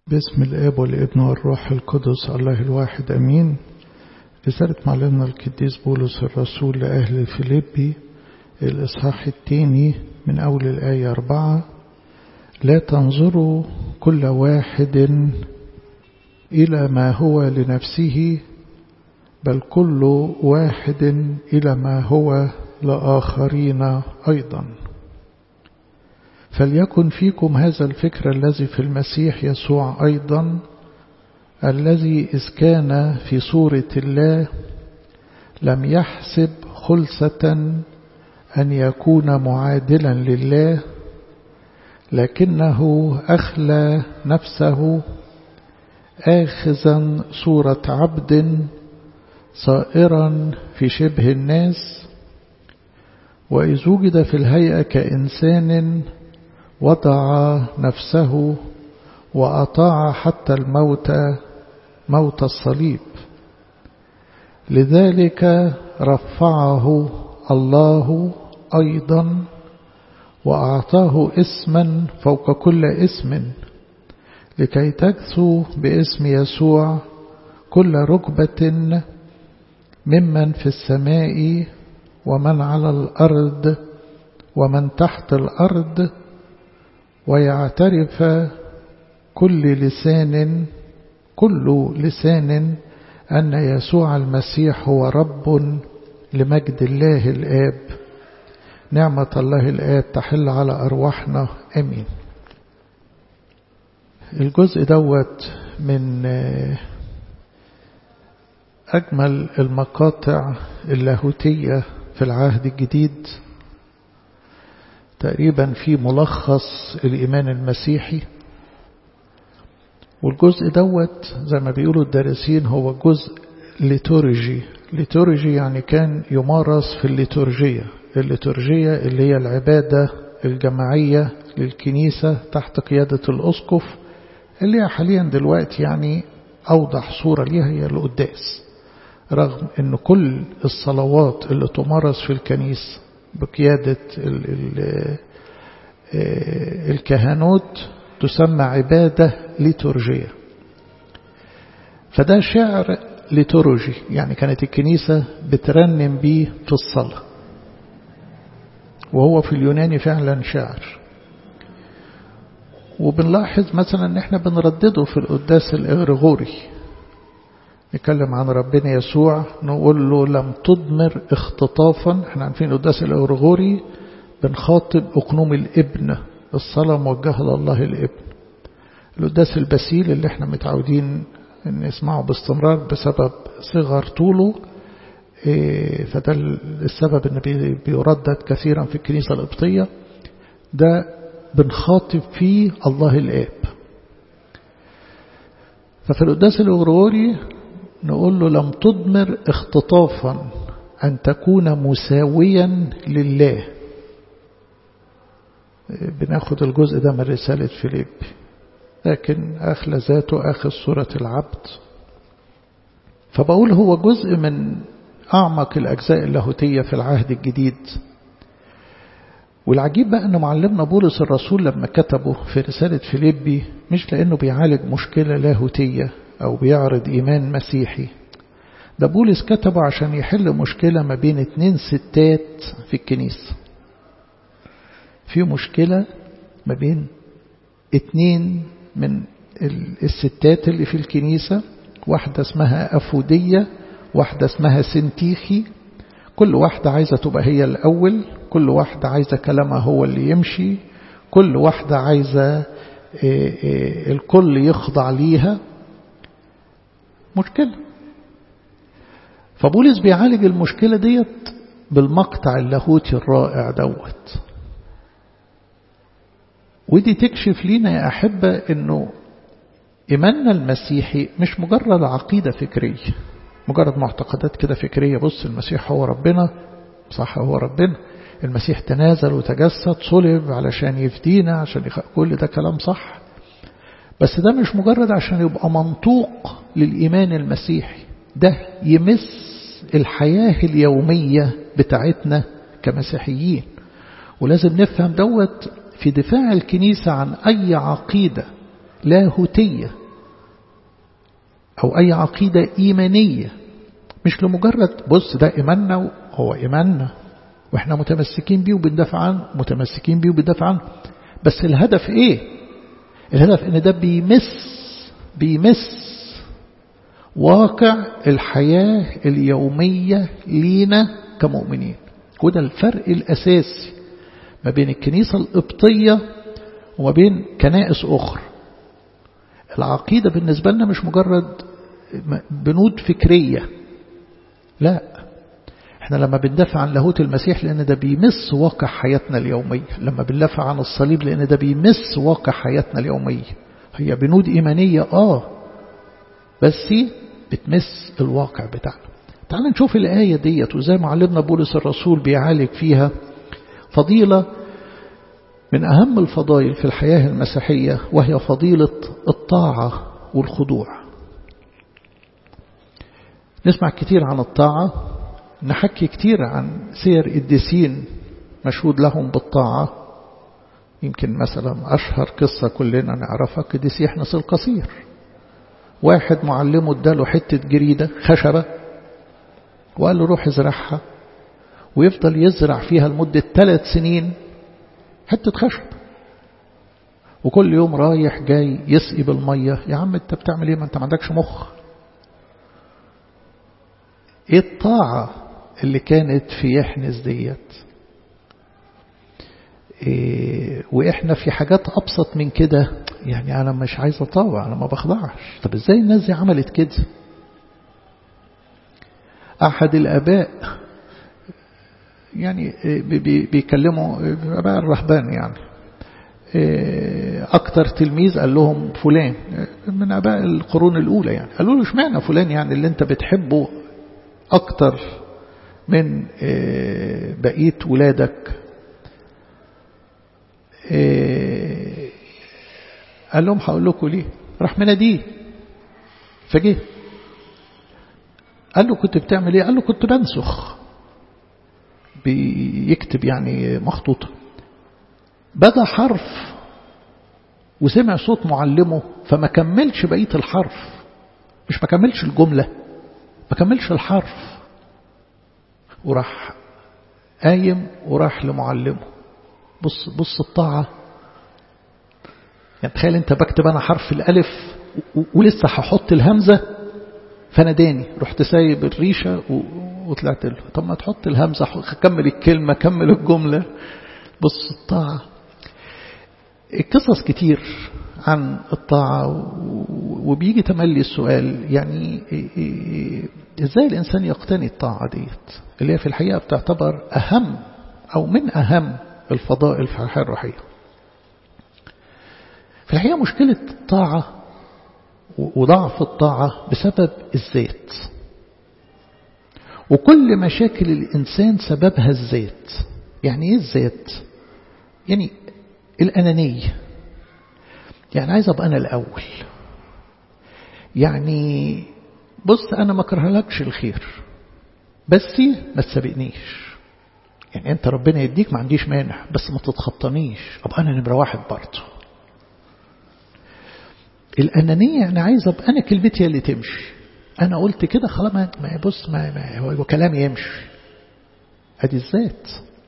باسم الاب والابن والروح القدس الله الواحد امين رسالة معلمنا القديس بولس الرسول لأهل فيليبي الإصحاح الثاني من أول الآية أربعة لا تنظروا كل واحد إلى ما هو لنفسه بل كل واحد إلى ما هو لآخرين أيضا فليكن فيكم هذا الفكر الذي في المسيح يسوع أيضا الذي إذ كان في صورة الله لم يحسب خلصة أن يكون معادلا لله لكنه أخلى نفسه آخذا صورة عبد صائرا في شبه الناس وإذ وجد في الهيئة كإنسان وضع نفسه وأطاع حتى الموت موت الصليب لذلك رفعه الله أيضا وأعطاه اسما فوق كل اسم لكي تكثو باسم يسوع كل ركبة ممن في السماء ومن على الأرض ومن تحت الأرض ويعترف كل لسان كل لسان أن يسوع المسيح هو رب لمجد الله الآب نعمة الله الآب تحل على أرواحنا أمين الجزء دوت من أجمل المقاطع اللاهوتية في العهد الجديد تقريبا في ملخص الإيمان المسيحي والجزء دوت زي ما بيقولوا الدارسين هو جزء ليتورجي ليتورجي يعني كان يمارس في الليتورجية الليتورجية اللي هي العبادة الجماعية للكنيسة تحت قيادة الأسقف اللي هي حاليا دلوقتي يعني أوضح صورة ليها هي القداس رغم أن كل الصلوات اللي تمارس في الكنيسة بقيادة ال ال الكهنوت تسمى عبادة ليتورجية فده شعر ليتورجي يعني كانت الكنيسة بترنم بيه في الصلاة وهو في اليوناني فعلا شعر وبنلاحظ مثلا ان احنا بنردده في القداس الاغريغوري نتكلم عن ربنا يسوع نقول له لم تضمر اختطافا احنا عارفين القداس الاغريغوري بنخاطب اقنوم الابن الصلاة موجهة لله الابن القداس البسيل اللي احنا متعودين نسمعه باستمرار بسبب صغر طوله فده السبب ان بيردد كثيرا في الكنيسة القبطية ده بنخاطب فيه الله الآب ففي القداس الأغروري نقول له لم تضمر اختطافا أن تكون مساويا لله بناخد الجزء ده من رسالة فيليب لكن أخلى ذاته أخذ صورة العبد فبقول هو جزء من أعمق الأجزاء اللاهوتية في العهد الجديد والعجيب بقى أن معلمنا بولس الرسول لما كتبه في رسالة فيليبي مش لأنه بيعالج مشكلة لاهوتية أو بيعرض إيمان مسيحي ده بولس كتبه عشان يحل مشكلة ما بين اتنين ستات في الكنيسة في مشكلة ما بين اتنين من الستات اللي في الكنيسة واحدة اسمها أفودية واحدة اسمها سنتيخي كل واحدة عايزة تبقى هي الأول كل واحدة عايزة كلامها هو اللي يمشي كل واحدة عايزة الكل يخضع ليها مشكلة فبولس بيعالج المشكلة ديت بالمقطع اللاهوتي الرائع دوت ودي تكشف لينا يا أحبة أنه إيماننا المسيحي مش مجرد عقيدة فكرية مجرد معتقدات كده فكرية بص المسيح هو ربنا صح هو ربنا المسيح تنازل وتجسد صلب علشان يفدينا عشان يخ... كل ده كلام صح بس ده مش مجرد عشان يبقى منطوق للإيمان المسيحي ده يمس الحياة اليومية بتاعتنا كمسيحيين ولازم نفهم دوت في دفاع الكنيسة عن أي عقيدة لاهوتية أو أي عقيدة إيمانية مش لمجرد بص ده إيماننا هو إيماننا وإحنا متمسكين بيه وبندافع عنه متمسكين بيه وبندافع عنه بس الهدف إيه الهدف إن ده بيمس بيمس واقع الحياة اليومية لينا كمؤمنين وده الفرق الأساسي ما بين الكنيسة القبطية وما بين كنائس أخرى العقيدة بالنسبة لنا مش مجرد بنود فكرية لا احنا لما بندافع عن لاهوت المسيح لأن ده بيمس واقع حياتنا اليومية لما بندافع عن الصليب لأن ده بيمس واقع حياتنا اليومية هي بنود إيمانية آه بس بتمس الواقع بتاعنا تعال نشوف الآية ديت وزي معلمنا بولس الرسول بيعالج فيها فضيلة من أهم الفضائل في الحياة المسيحية وهي فضيلة الطاعة والخضوع نسمع كتير عن الطاعة نحكي كتير عن سير الدسين مشهود لهم بالطاعة يمكن مثلا أشهر قصة كلنا نعرفها قديس يحنس القصير واحد معلمه اداله حتة جريدة خشبة وقال له روح ازرعها ويفضل يزرع فيها لمدة ثلاث سنين حتة خشب وكل يوم رايح جاي يسقي بالمية يا عم انت بتعمل ايه ما انت ما عندكش مخ ايه الطاعة اللي كانت في يحنس ديت إيه واحنا في حاجات ابسط من كده يعني انا مش عايز اطاوع انا ما بخضعش طب ازاي الناس دي عملت كده احد الاباء يعني بيكلموا اباء الرهبان يعني اكتر تلميذ قال لهم فلان من اباء القرون الاولى يعني قالوا له اشمعنى فلان يعني اللي انت بتحبه اكتر من بقيه ولادك قال لهم هقول لكم ليه راح مناديه فجه قال له كنت بتعمل ايه قال له كنت بنسخ بيكتب يعني مخطوطة بدا حرف وسمع صوت معلمه فما كملش بقية الحرف مش ما كملش الجملة ما كملش الحرف وراح قايم وراح لمعلمه بص بص الطاعة يعني تخيل انت بكتب انا حرف الالف ولسه هحط الهمزة فناداني رحت سايب الريشة وطلعت له طب ما تحط الهمزة كمل الكلمة كمل الجملة بص الطاعة القصص كتير عن الطاعة وبيجي تملي السؤال يعني ازاي الإنسان يقتني الطاعة ديت اللي هي في الحقيقة بتعتبر أهم أو من أهم الفضائل في الحياة الروحية في الحقيقة مشكلة الطاعة وضعف الطاعة بسبب الذات وكل مشاكل الإنسان سببها الذات يعني إيه الذات يعني الأنانية يعني عايز أبقى أنا الأول يعني بص أنا ما أكرهلكش الخير بس ما تسابقنيش يعني أنت ربنا يديك ما عنديش مانع بس ما تتخطنيش أبقى أنا نمرة واحد برضه الأنانية أنا عايز أبقى أنا كلمتي اللي تمشي أنا قلت كده خلاص ما بص ما, ما هو كلام يمشي أدي الذات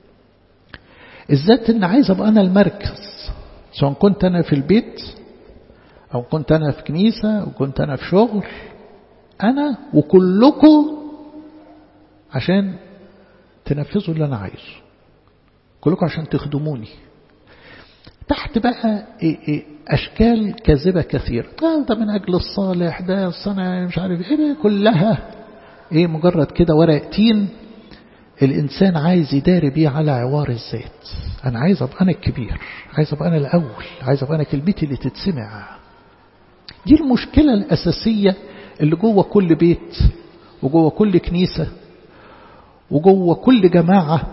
الذات إن عايز أبقى أنا المركز سواء كنت أنا في البيت أو كنت أنا في كنيسة أو كنت أنا في شغل أنا وكلكم عشان تنفذوا اللي أنا عايزه كلكم عشان تخدموني تحت بقى أشكال كاذبة كثيرة ده من أجل الصالح ده الصنع مش عارف إيه كلها إيه مجرد كده ورق تين الإنسان عايز يداري بيه على عوار الذات أنا عايز أبقى أنا الكبير عايز أبقى أنا الأول عايز أبقى أنا كلمتي اللي تتسمع دي المشكلة الأساسية اللي جوه كل بيت وجوه كل كنيسة وجوه كل جماعة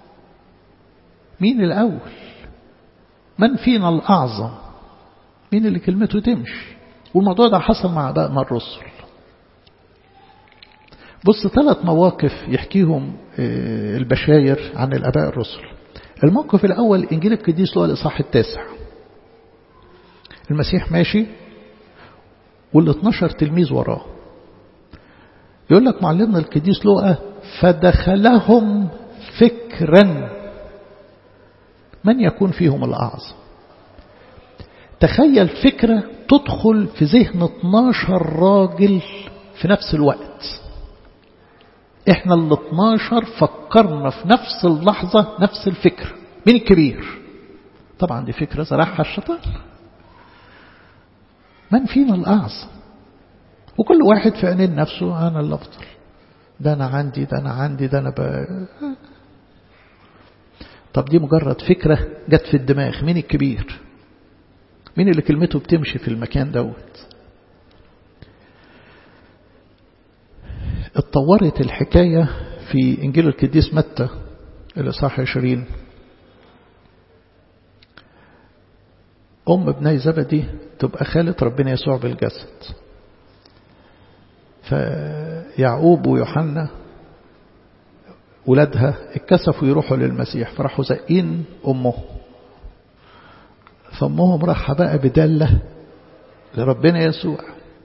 مين الأول من فينا الأعظم مين اللي كلمته تمشي والموضوع ده حصل مع أبائنا الرسل بص ثلاث مواقف يحكيهم البشاير عن الأباء الرسل الموقف الأول إنجيل القديس له الإصحاح التاسع المسيح ماشي وال 12 تلميذ وراه يقول لك معلمنا القديس لوقا فدخلهم فكرا من يكون فيهم الأعظم تخيل فكرة تدخل في ذهن 12 راجل في نفس الوقت احنا ال 12 فكرنا في نفس اللحظة نفس الفكرة مين الكبير طبعا دي فكرة زرعها الشيطان من فينا الأعظم وكل واحد في عينين نفسه أنا اللي أفضل ده أنا عندي ده أنا عندي ده أنا ب... طب دي مجرد فكرة جت في الدماغ مين الكبير مين اللي كلمته بتمشي في المكان دوت اتطورت الحكاية في إنجيل القديس متى الإصحاح 20 أم ابني زبدي تبقى خالة ربنا يسوع بالجسد فيعقوب ويوحنا ولادها اتكسفوا يروحوا للمسيح فراحوا زقين أمه فأمهم راح بقى بدالة لربنا يسوع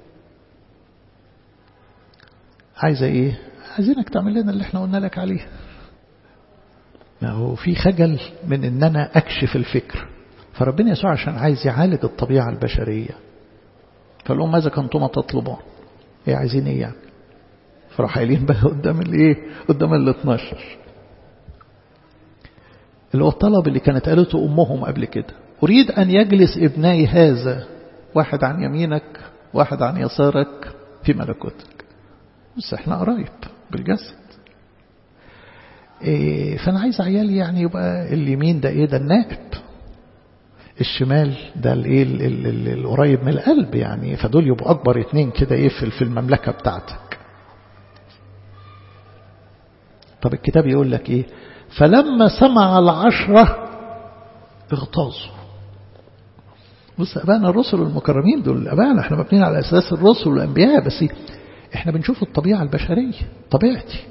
عايزة ايه عايزينك تعمل لنا اللي احنا قلنا لك عليه ما هو في خجل من ان انا اكشف الفكر فربنا يسوع عشان عايز يعالج الطبيعة البشرية فقال لهم ماذا كنتم تطلبون ايه عايزين ايه يعني فراح قايلين بقى قدام الايه قدام ال 12 اللي هو الطلب اللي كانت قالته امهم قبل كده اريد ان يجلس ابني هذا واحد عن يمينك واحد عن يسارك في ملكوتك بس احنا قرايب بالجسد إيه فانا عايز عيالي يعني يبقى اليمين ده ايه ده النائب الشمال ده الايه القريب من القلب يعني فدول يبقوا اكبر اتنين كده ايه في المملكه بتاعتك طب الكتاب يقول لك ايه فلما سمع العشرة اغتاظوا بص أبانا الرسل المكرمين دول أبانا احنا مبنيين على أساس الرسل والأنبياء بس احنا بنشوف الطبيعة البشرية طبيعتي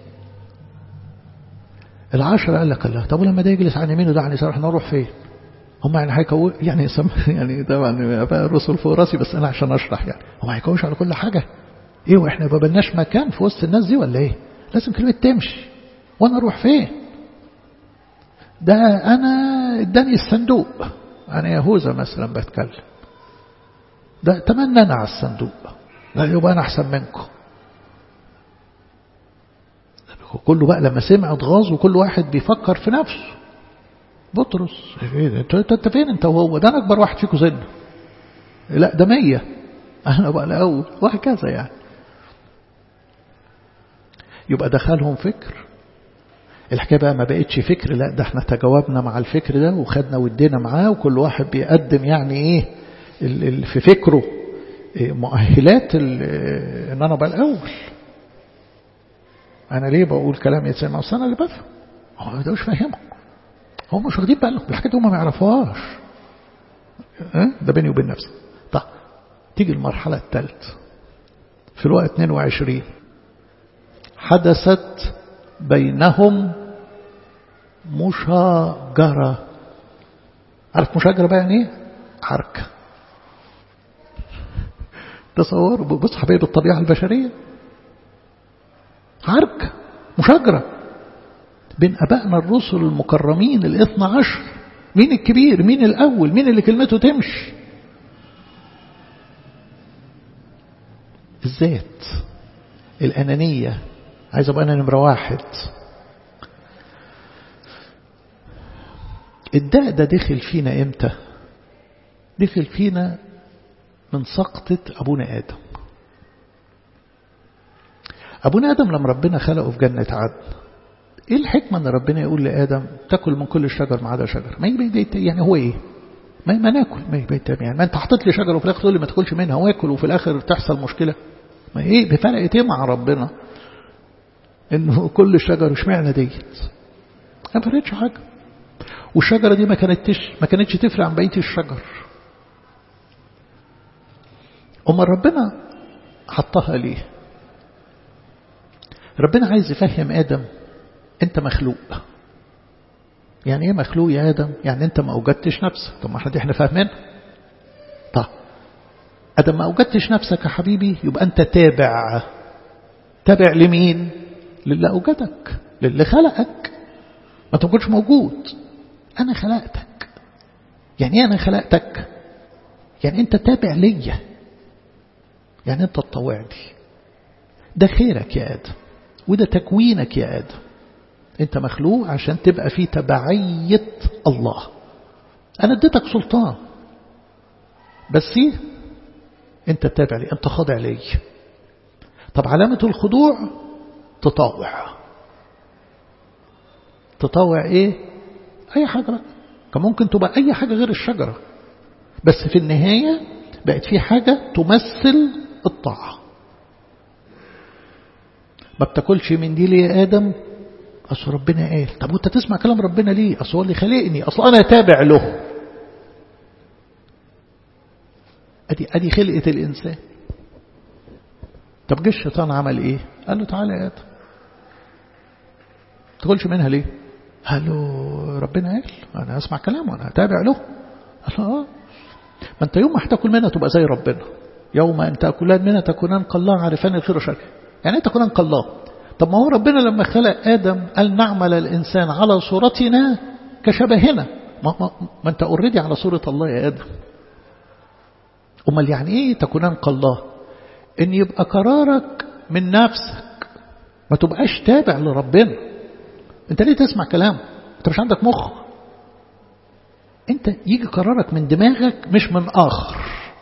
العشرة قال لك الله طب ولما ده يجلس عن يمينه ده عن يسار احنا نروح فين هم يعني هيكون يعني سم يعني طبعا بقى الرسل فوق راسي بس انا عشان اشرح يعني هم هيكونش على كل حاجة ايه واحنا ما بلناش مكان في وسط الناس دي ولا ايه لازم كلمة تمشي وانا اروح فين ده انا اداني الصندوق انا يهوذا مثلا بتكلم ده تمنى انا على الصندوق لا يبقى انا احسن منكم كله بقى لما سمع اتغاظ وكل واحد بيفكر في نفسه بطرس ايه انت انت فين انت وهو ده انا اكبر واحد فيكم سن لا ده مية انا بقى الاول وهكذا يعني يبقى دخلهم فكر الحكايه بقى ما بقتش فكر لا ده احنا تجاوبنا مع الفكر ده وخدنا ودينا معاه وكل واحد بيقدم يعني ايه في فكره مؤهلات ان انا بقى الاول انا ليه بقول كلام يتسمع اصل انا اللي بفهم هو ده مش فاهمه هم مش واخدين بالهم الحاجات دي هم ما يعرفوهاش أه؟ ده بيني وبين نفسي طيب تيجي المرحله الثالثه في الوقت 22 حدثت بينهم مشاجرة عارف مشاجرة بقى يعني ايه حركة تصور بص حبايب الطبيعة البشرية حركة مشاجرة بين أبائنا الرسل المكرمين الاثنى عشر مين الكبير مين الأول مين اللي كلمته تمشي الذات الأنانية عايز أبقى أنا نمرة واحد الداء ده دخل فينا إمتى دخل فينا من سقطة أبونا آدم أبونا آدم لما ربنا خلقه في جنة عدن إيه الحكمة أن ربنا يقول لآدم تأكل من كل الشجر ما عدا شجر ما يعني هو إيه ما, ما ناكل ما يعني ما أنت حطيت لي شجرة وفي الآخر تقول لي ما تاكلش منها واكل وفي الآخر تحصل مشكلة ما إيه بفرقت إيه مع ربنا إنه كل شجر اشمعنى ديت ما فرقتش حاجة والشجرة دي ما كانتش ما كانتش تفرق عن بقية الشجر أما ربنا حطها ليه ربنا عايز يفهم آدم أنت مخلوق يعني إيه مخلوق يا آدم يعني أنت ما أوجدتش نفسك طب ما احنا دي احنا فاهمين طب أدم ما أوجدتش نفسك يا حبيبي يبقى أنت تابع تابع لمين للي أوجدك للي خلقك ما تكونش موجود أنا خلقتك يعني إيه أنا خلقتك يعني أنت تابع ليا يعني أنت تطوعني ده خيرك يا آدم وده تكوينك يا آدم أنت مخلوق عشان تبقى في تبعية الله أنا اديتك سلطان بس إيه أنت تابع لي أنت خاضع لي طب علامة الخضوع تطاوع تطاوع إيه أي حاجة بقى كان ممكن تبقى أي حاجة غير الشجرة بس في النهاية بقت في حاجة تمثل الطاعة ما بتاكلش من دي ليه يا آدم أصل ربنا قال طب وانت تسمع كلام ربنا ليه أصل هو اللي خلقني أصل أنا تابع له أدي, أدي خلقة الإنسان طب جه الشيطان عمل إيه قال له تعالى يا آدم تقولش منها ليه قال له ربنا قال أنا أسمع كلامه أنا أتابع له قال له آه ما أنت يوم ما هتاكل منها تبقى زي ربنا يوم أن تأكلان منها تكونان كالله عارفان الخير والشر يعني أنت تكونان كالله طب ما هو ربنا لما خلق آدم قال نعمل الإنسان على صورتنا كشبهنا ما, ما, ما أنت أوريدي على صورة الله يا آدم أمال يعني إيه تكونان كالله إن يبقى قرارك من نفسك ما تبقاش تابع لربنا أنت ليه تسمع كلامه أنت مش عندك مخ أنت يجي قرارك من دماغك مش من آخر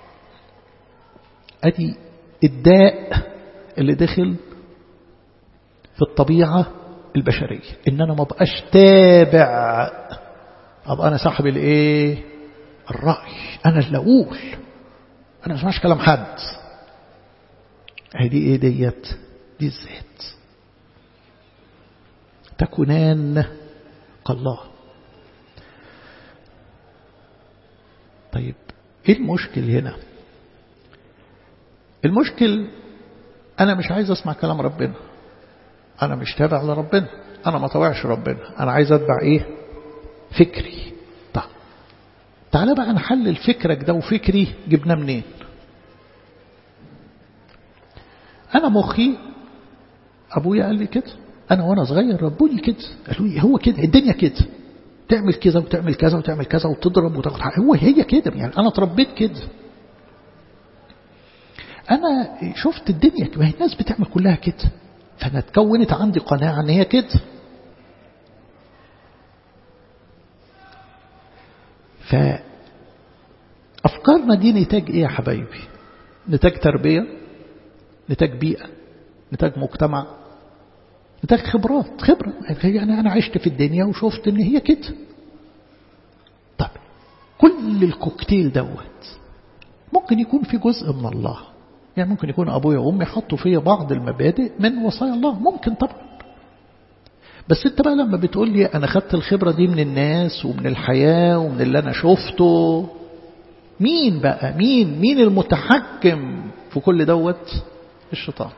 أدي الداء اللي دخل في الطبيعة البشرية إن أنا ما بقاش تابع أبقى أنا صاحب الإيه الرأي أنا اللي أقول أنا ما اسمعش كلام حد هذه إيه ديت دي الذات تكونان كالله طيب إيه المشكل هنا المشكل أنا مش عايز أسمع كلام ربنا أنا مش تابع لربنا أنا ما طوعش ربنا أنا عايز أتبع إيه فكري طيب تعالى بقى نحلل فكرك ده وفكري جبناه منين أنا مخي أبويا قال لي كده أنا وأنا صغير ربوني كده قالوا لي هو كده الدنيا كده تعمل كذا وتعمل كذا وتعمل كذا وتضرب وتاخد حق هو هي كده يعني أنا اتربيت كده أنا شفت الدنيا ما هي الناس بتعمل كلها كده فأنا اتكونت عندي قناعة أن هي كده فأفكارنا دي نتاج إيه يا حبايبي نتاج تربية نتاج بيئة نتاج مجتمع نتاج خبرات خبرة يعني أنا عشت في الدنيا وشفت أن هي كده طب كل الكوكتيل دوت ممكن يكون في جزء من الله يعني ممكن يكون أبويا وأمي حطوا فيا بعض المبادئ من وصايا الله ممكن طبعا بس انت بقى لما بتقول لي أنا خدت الخبرة دي من الناس ومن الحياة ومن اللي أنا شفته مين بقى مين مين المتحكم في كل دوت الشيطان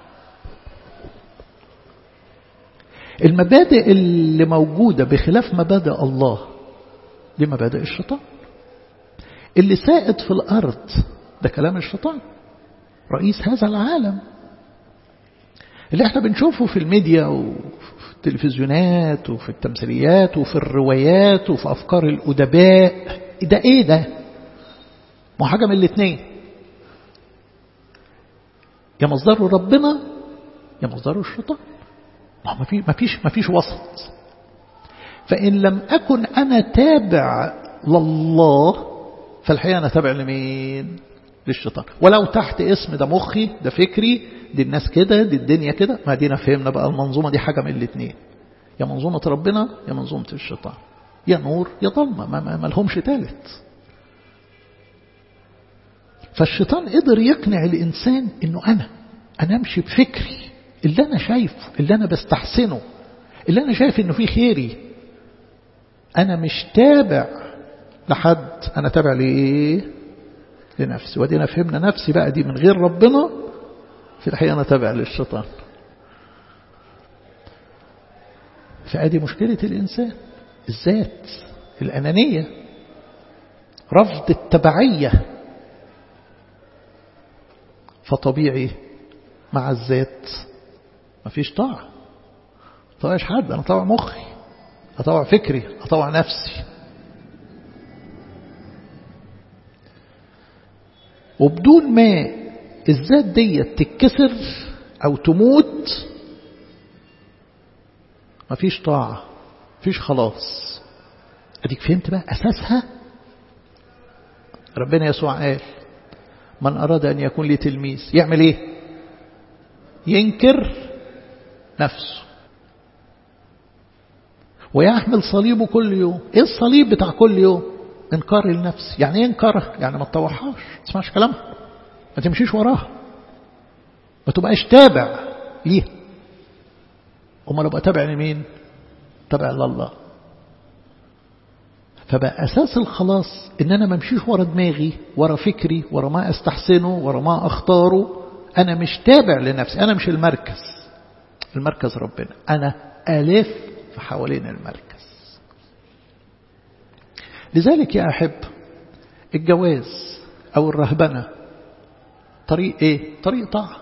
المبادئ اللي موجودة بخلاف مبادئ الله دي مبادئ الشيطان اللي سائد في الأرض ده كلام الشيطان رئيس هذا العالم اللي احنا بنشوفه في الميديا وفي التلفزيونات وفي التمثيليات وفي الروايات وفي أفكار الأدباء ده ايه ده ما حاجة من الاثنين يا مصدره ربنا يا مصدره الشيطان ما فيش ما فيش ما فيش وسط فإن لم أكن أنا تابع لله فالحقيقة أنا تابع لمين للشيطان ولو تحت اسم ده مخي ده فكري دي الناس كده دي الدنيا كده ما دينا فهمنا بقى المنظومة دي حاجة من الاثنين يا منظومة ربنا يا منظومة الشيطان يا نور يا ظلمة ما, ما, ما لهمش ثالث فالشيطان قدر يقنع الإنسان إنه أنا أنا أمشي بفكري اللي أنا شايفه اللي أنا بستحسنه اللي أنا شايف إنه فيه خيري أنا مش تابع لحد أنا تابع لإيه لنفسي ودينا فهمنا نفسي بقى دي من غير ربنا في الحقيقة أنا تابع للشيطان فأدي مشكلة الإنسان الذات الأنانية رفض التبعية فطبيعي مع الذات مفيش طاعة طاعش حد أنا طاوع مخي أطوع فكري أطوع نفسي وبدون ما الذات دي تتكسر أو تموت مفيش طاعة مفيش خلاص أديك فهمت بقى أساسها ربنا يسوع قال من أراد أن يكون لي تلميذ يعمل إيه ينكر نفسه ويحمل صليبه كل يوم ايه الصليب بتاع كل يوم انكار النفس يعني ايه انكارها يعني ما تطوعهاش ما تسمعش كلامها ما تمشيش وراها ما تبقاش تابع ليها امال ابقى تابع لمين تابع لله فبقى اساس الخلاص ان انا ما امشيش ورا دماغي ورا فكري ورا ما استحسنه ورا ما اختاره انا مش تابع لنفسي انا مش المركز المركز ربنا انا الف في حوالين المركز لذلك يا أحب الجواز أو الرهبنة طريق إيه؟ طريق طاعة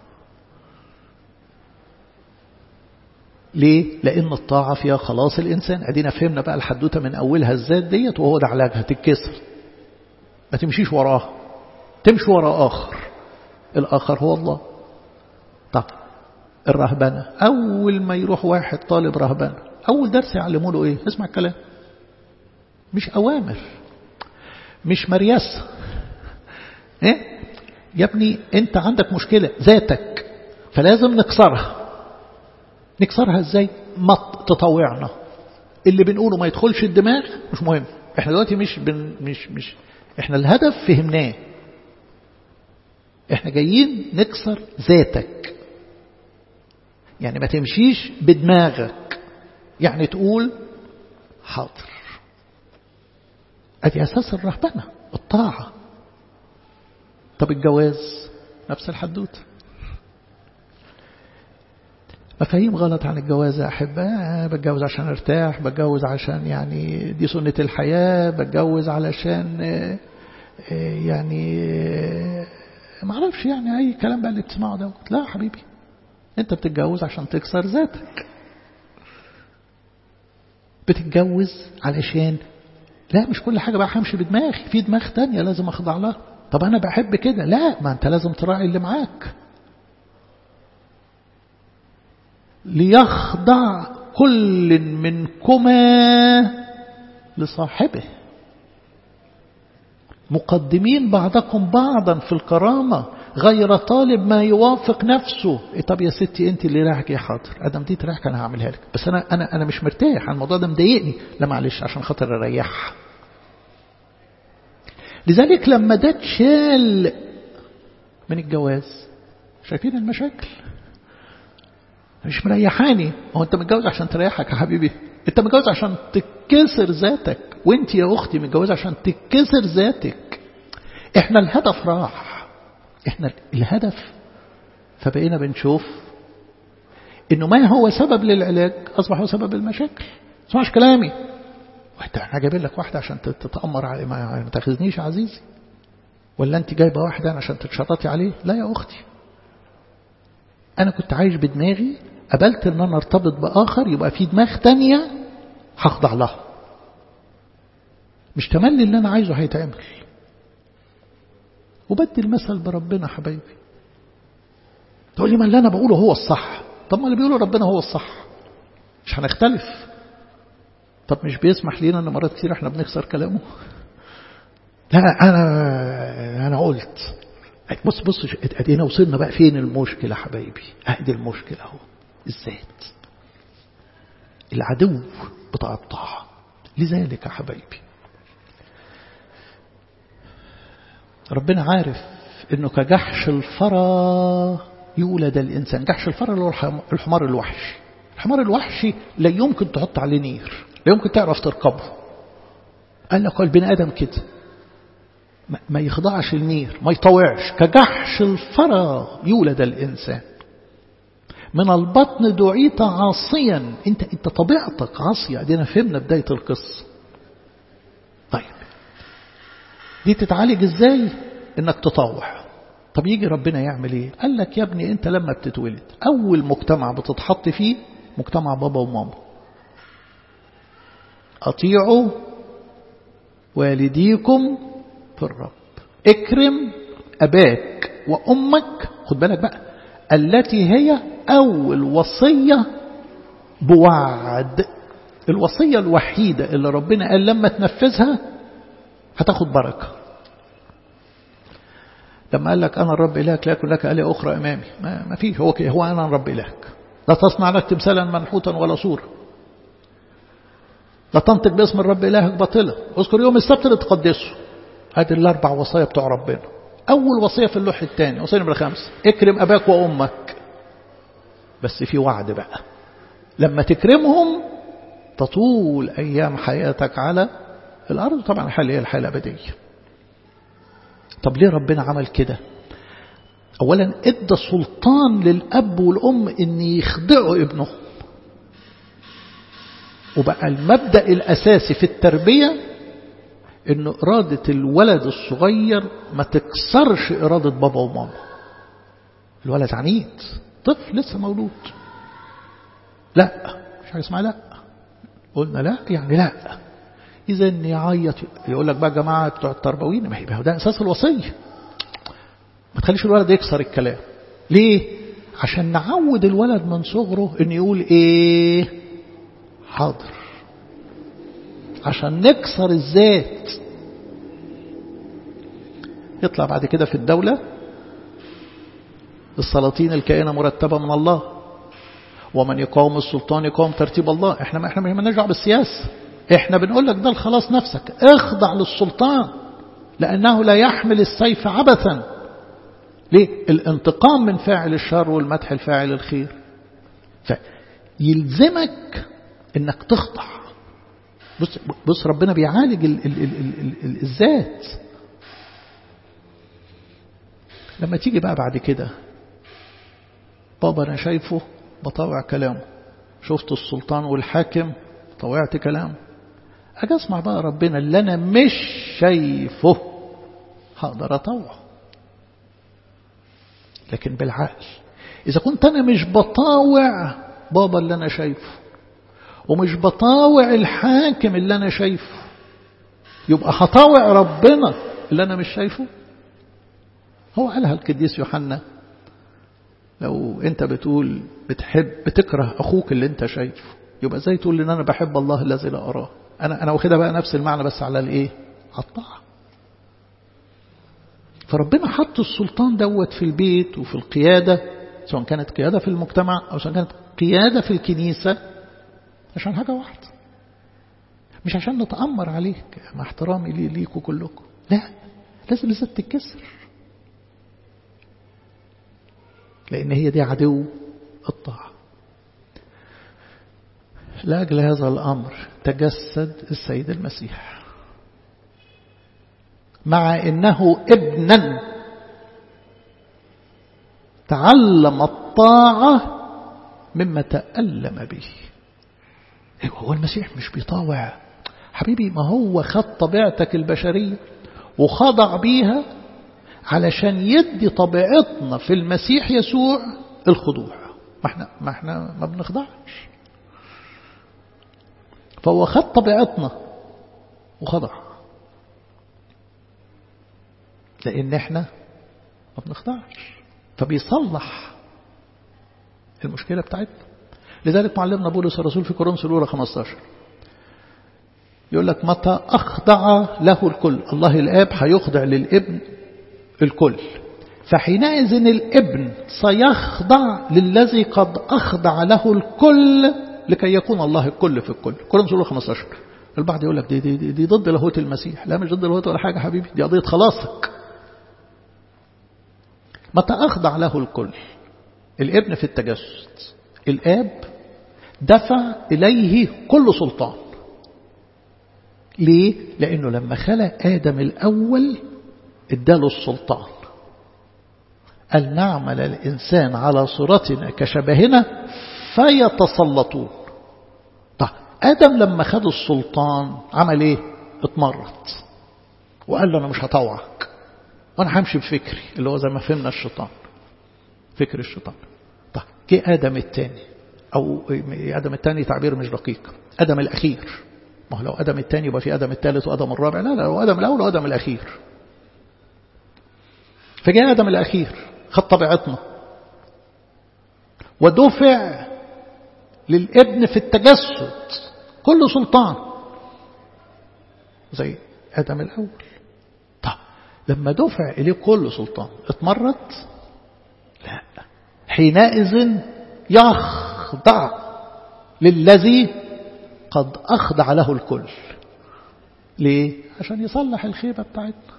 ليه؟ لأن الطاعة فيها خلاص الإنسان أدينا فهمنا بقى الحدوتة من أولها الذات ديت وهو ده علاجها تتكسر ما تمشيش وراها تمشي ورا آخر الآخر هو الله طب الرهبنة أول ما يروح واحد طالب رهبنة أول درس يعلموا له إيه اسمع الكلام مش أوامر مش مرياسة إيه يا ابني أنت عندك مشكلة ذاتك فلازم نكسرها نكسرها إزاي ما تطوعنا اللي بنقوله ما يدخلش الدماغ مش مهم احنا دلوقتي مش بن مش مش احنا الهدف فهمناه احنا جايين نكسر ذاتك يعني ما تمشيش بدماغك يعني تقول حاضر ادي اساس الرهبنه الطاعه طب الجواز نفس الحدوته مفاهيم غلط عن الجواز يا أحباء بتجوز عشان ارتاح بتجوز عشان يعني دي سنة الحياة بتجوز علشان يعني ما اعرفش يعني أي كلام بقى اللي بتسمعه دوت لا حبيبي أنت بتتجوز عشان تكسر ذاتك بتتجوز علشان لا مش كل حاجة بقى همشي بدماغي في دماغ تانية لازم أخضع لها طب أنا بحب كده لا ما أنت لازم تراعي اللي معاك ليخضع كل منكما لصاحبه مقدمين بعضكم بعضا في الكرامة غير طالب ما يوافق نفسه إيه طب يا ستي انت اللي رايحك يا حاضر ادم دي تريحك انا هعملها لك بس انا انا انا مش مرتاح الموضوع ده مضايقني لا معلش عشان خاطر اريحها لذلك لما ده اتشال من الجواز شايفين المشاكل مش مريحاني هو انت متجوز عشان تريحك يا حبيبي انت متجوز عشان تكسر ذاتك وانت يا اختي متجوزه عشان تكسر ذاتك احنا الهدف راح احنا الهدف فبقينا بنشوف انه ما هو سبب للعلاج اصبح هو سبب المشاكل اسمعش كلامي وانت احنا جايبين لك واحده عشان تتامر عليه ما تاخذنيش عزيزي ولا انت جايبه واحده عشان تتشرطي عليه لا يا اختي انا كنت عايش بدماغي قبلت ان انا ارتبط باخر يبقى في دماغ تانية هخضع لها مش تملي اللي انا عايزه هيتعمل وبدي المثل بربنا حبايبي تقول لي ما اللي انا بقوله هو الصح طب ما اللي بيقوله ربنا هو الصح مش هنختلف طب مش بيسمح لينا ان مرات كتير احنا بنكسر كلامه لا انا انا قلت بص بص ادينا وصلنا بقى فين المشكلة حبايبي ادي المشكلة اهو الذات العدو بتاع الطاعة لذلك يا حبايبي ربنا عارف انه كجحش الفرا يولد الانسان جحش الفرا اللي هو الحمار الوحشي الحمار الوحشي لا يمكن تحط عليه نير لا يمكن تعرف تركبه قال لك البني ادم كده ما يخضعش النير ما يطوعش كجحش الفرا يولد الإنسان من البطن دعيت عاصيا انت انت طبيعتك عاصية دينا فهمنا بداية القصة طيب دي تتعالج ازاي انك تطوع طب يجي ربنا يعمل ايه قال لك يا ابني انت لما بتتولد اول مجتمع بتتحط فيه مجتمع بابا وماما اطيعوا والديكم في الرب اكرم اباك وامك خد بالك بقى التي هي اول وصيه بوعد الوصيه الوحيده اللي ربنا قال لما تنفذها هتاخد بركه لما قال لك أنا الرب إلهك لا يكن لك آلهة أخرى أمامي ما, ما فيه هو هو أنا الرب إلهك لا تصنع لك تمثالا منحوتا ولا صورة لا تنطق باسم الرب إلهك باطلا اذكر يوم السبت لتقدسه هذه الأربع وصايا بتوع ربنا أول وصية في اللوح الثاني وصية نمرة خمسة اكرم أباك وأمك بس في وعد بقى لما تكرمهم تطول أيام حياتك على الأرض طبعا الحال هي الحياة الأبدية طب ليه ربنا عمل كده أولا ادى سلطان للأب والأم أن يخضعوا ابنهم وبقى المبدأ الأساسي في التربية أن إرادة الولد الصغير ما تكسرش إرادة بابا وماما الولد عنيد طفل لسه مولود لا مش حاجة اسمها لا قلنا لا يعني لا إذا يعيط يقول لك بقى جماعة بتوع التربويين ما هي ده أساس الوصية ما تخليش الولد يكسر الكلام ليه؟ عشان نعود الولد من صغره إن يقول إيه حاضر عشان نكسر الذات يطلع بعد كده في الدولة السلاطين الكائنة مرتبة من الله ومن يقاوم السلطان يقاوم ترتيب الله احنا ما احنا ما نرجع بالسياسة احنا بنقول لك ده الخلاص نفسك اخضع للسلطان لأنه لا يحمل السيف عبثا ليه الانتقام من فاعل الشر والمدح الفاعل الخير فيلزمك انك تخضع بص, بص ربنا بيعالج ال ال ال ال ال ال الذات لما تيجي بقى بعد كده بابا انا شايفه بطاوع كلامه شفت السلطان والحاكم طوعت كلامه أجي أسمع بقى ربنا اللي أنا مش شايفه هقدر أطوعه لكن بالعقل إذا كنت أنا مش بطاوع بابا اللي أنا شايفه ومش بطاوع الحاكم اللي أنا شايفه يبقى هطاوع ربنا اللي أنا مش شايفه هو قالها القديس يوحنا لو أنت بتقول بتحب بتكره أخوك اللي أنت شايفه يبقى زي تقول ان انا بحب الله الذي لا اراه انا انا واخدها بقى نفس المعنى بس على الايه على الطاعه فربنا حط السلطان دوت في البيت وفي القياده سواء كانت قياده في المجتمع او سواء كانت قياده في الكنيسه عشان حاجه واحده مش عشان نتامر عليك مع احترامي لي ليكوا كلكم لا لازم الذات تتكسر لان هي دي عدو الطاعه لأجل هذا الأمر تجسد السيد المسيح مع إنه ابنا تعلم الطاعة مما تألم به هو المسيح مش بيطاوع حبيبي ما هو خد طبيعتك البشرية وخضع بيها علشان يدي طبيعتنا في المسيح يسوع الخضوع ما احنا ما احنا ما بنخضعش فهو خد طبيعتنا وخضع لأن احنا ما بنخضعش فبيصلح المشكلة بتاعتنا لذلك معلمنا بولس الرسول في كورنثوس الأولى 15 يقول لك متى أخضع له الكل الله الآب هيخضع للابن الكل فحينئذ الابن سيخضع للذي قد أخضع له الكل لكي يكون الله الكل في الكل كورنثوس الأولى 15 البعض يقول لك دي, دي, دي, دي ضد لاهوت المسيح لا مش ضد لاهوت ولا حاجة حبيبي دي قضية خلاصك متى أخضع له الكل الابن في التجسد الآب دفع إليه كل سلطان ليه؟ لأنه لما خلق آدم الأول اداله السلطان أن نعمل الإنسان على صورتنا كشبهنا فيتسلطون طيب آدم لما خد السلطان عمل إيه؟ اتمرد وقال له أنا مش هطوعك وأنا همشي بفكري اللي هو زي ما فهمنا الشيطان فكر الشيطان طيب جه آدم الثاني أو آدم الثاني تعبير مش دقيق آدم الأخير ما هو لو آدم الثاني يبقى في آدم الثالث وآدم الرابع لا لا لو آدم الأول وآدم الأخير فجاء آدم الأخير خد طبيعتنا ودفع للابن في التجسد كل سلطان زي آدم الأول طب لما دفع إليه كل سلطان اتمرد لا حينئذ يخضع للذي قد أخضع له الكل ليه؟ عشان يصلح الخيبة بتاعتنا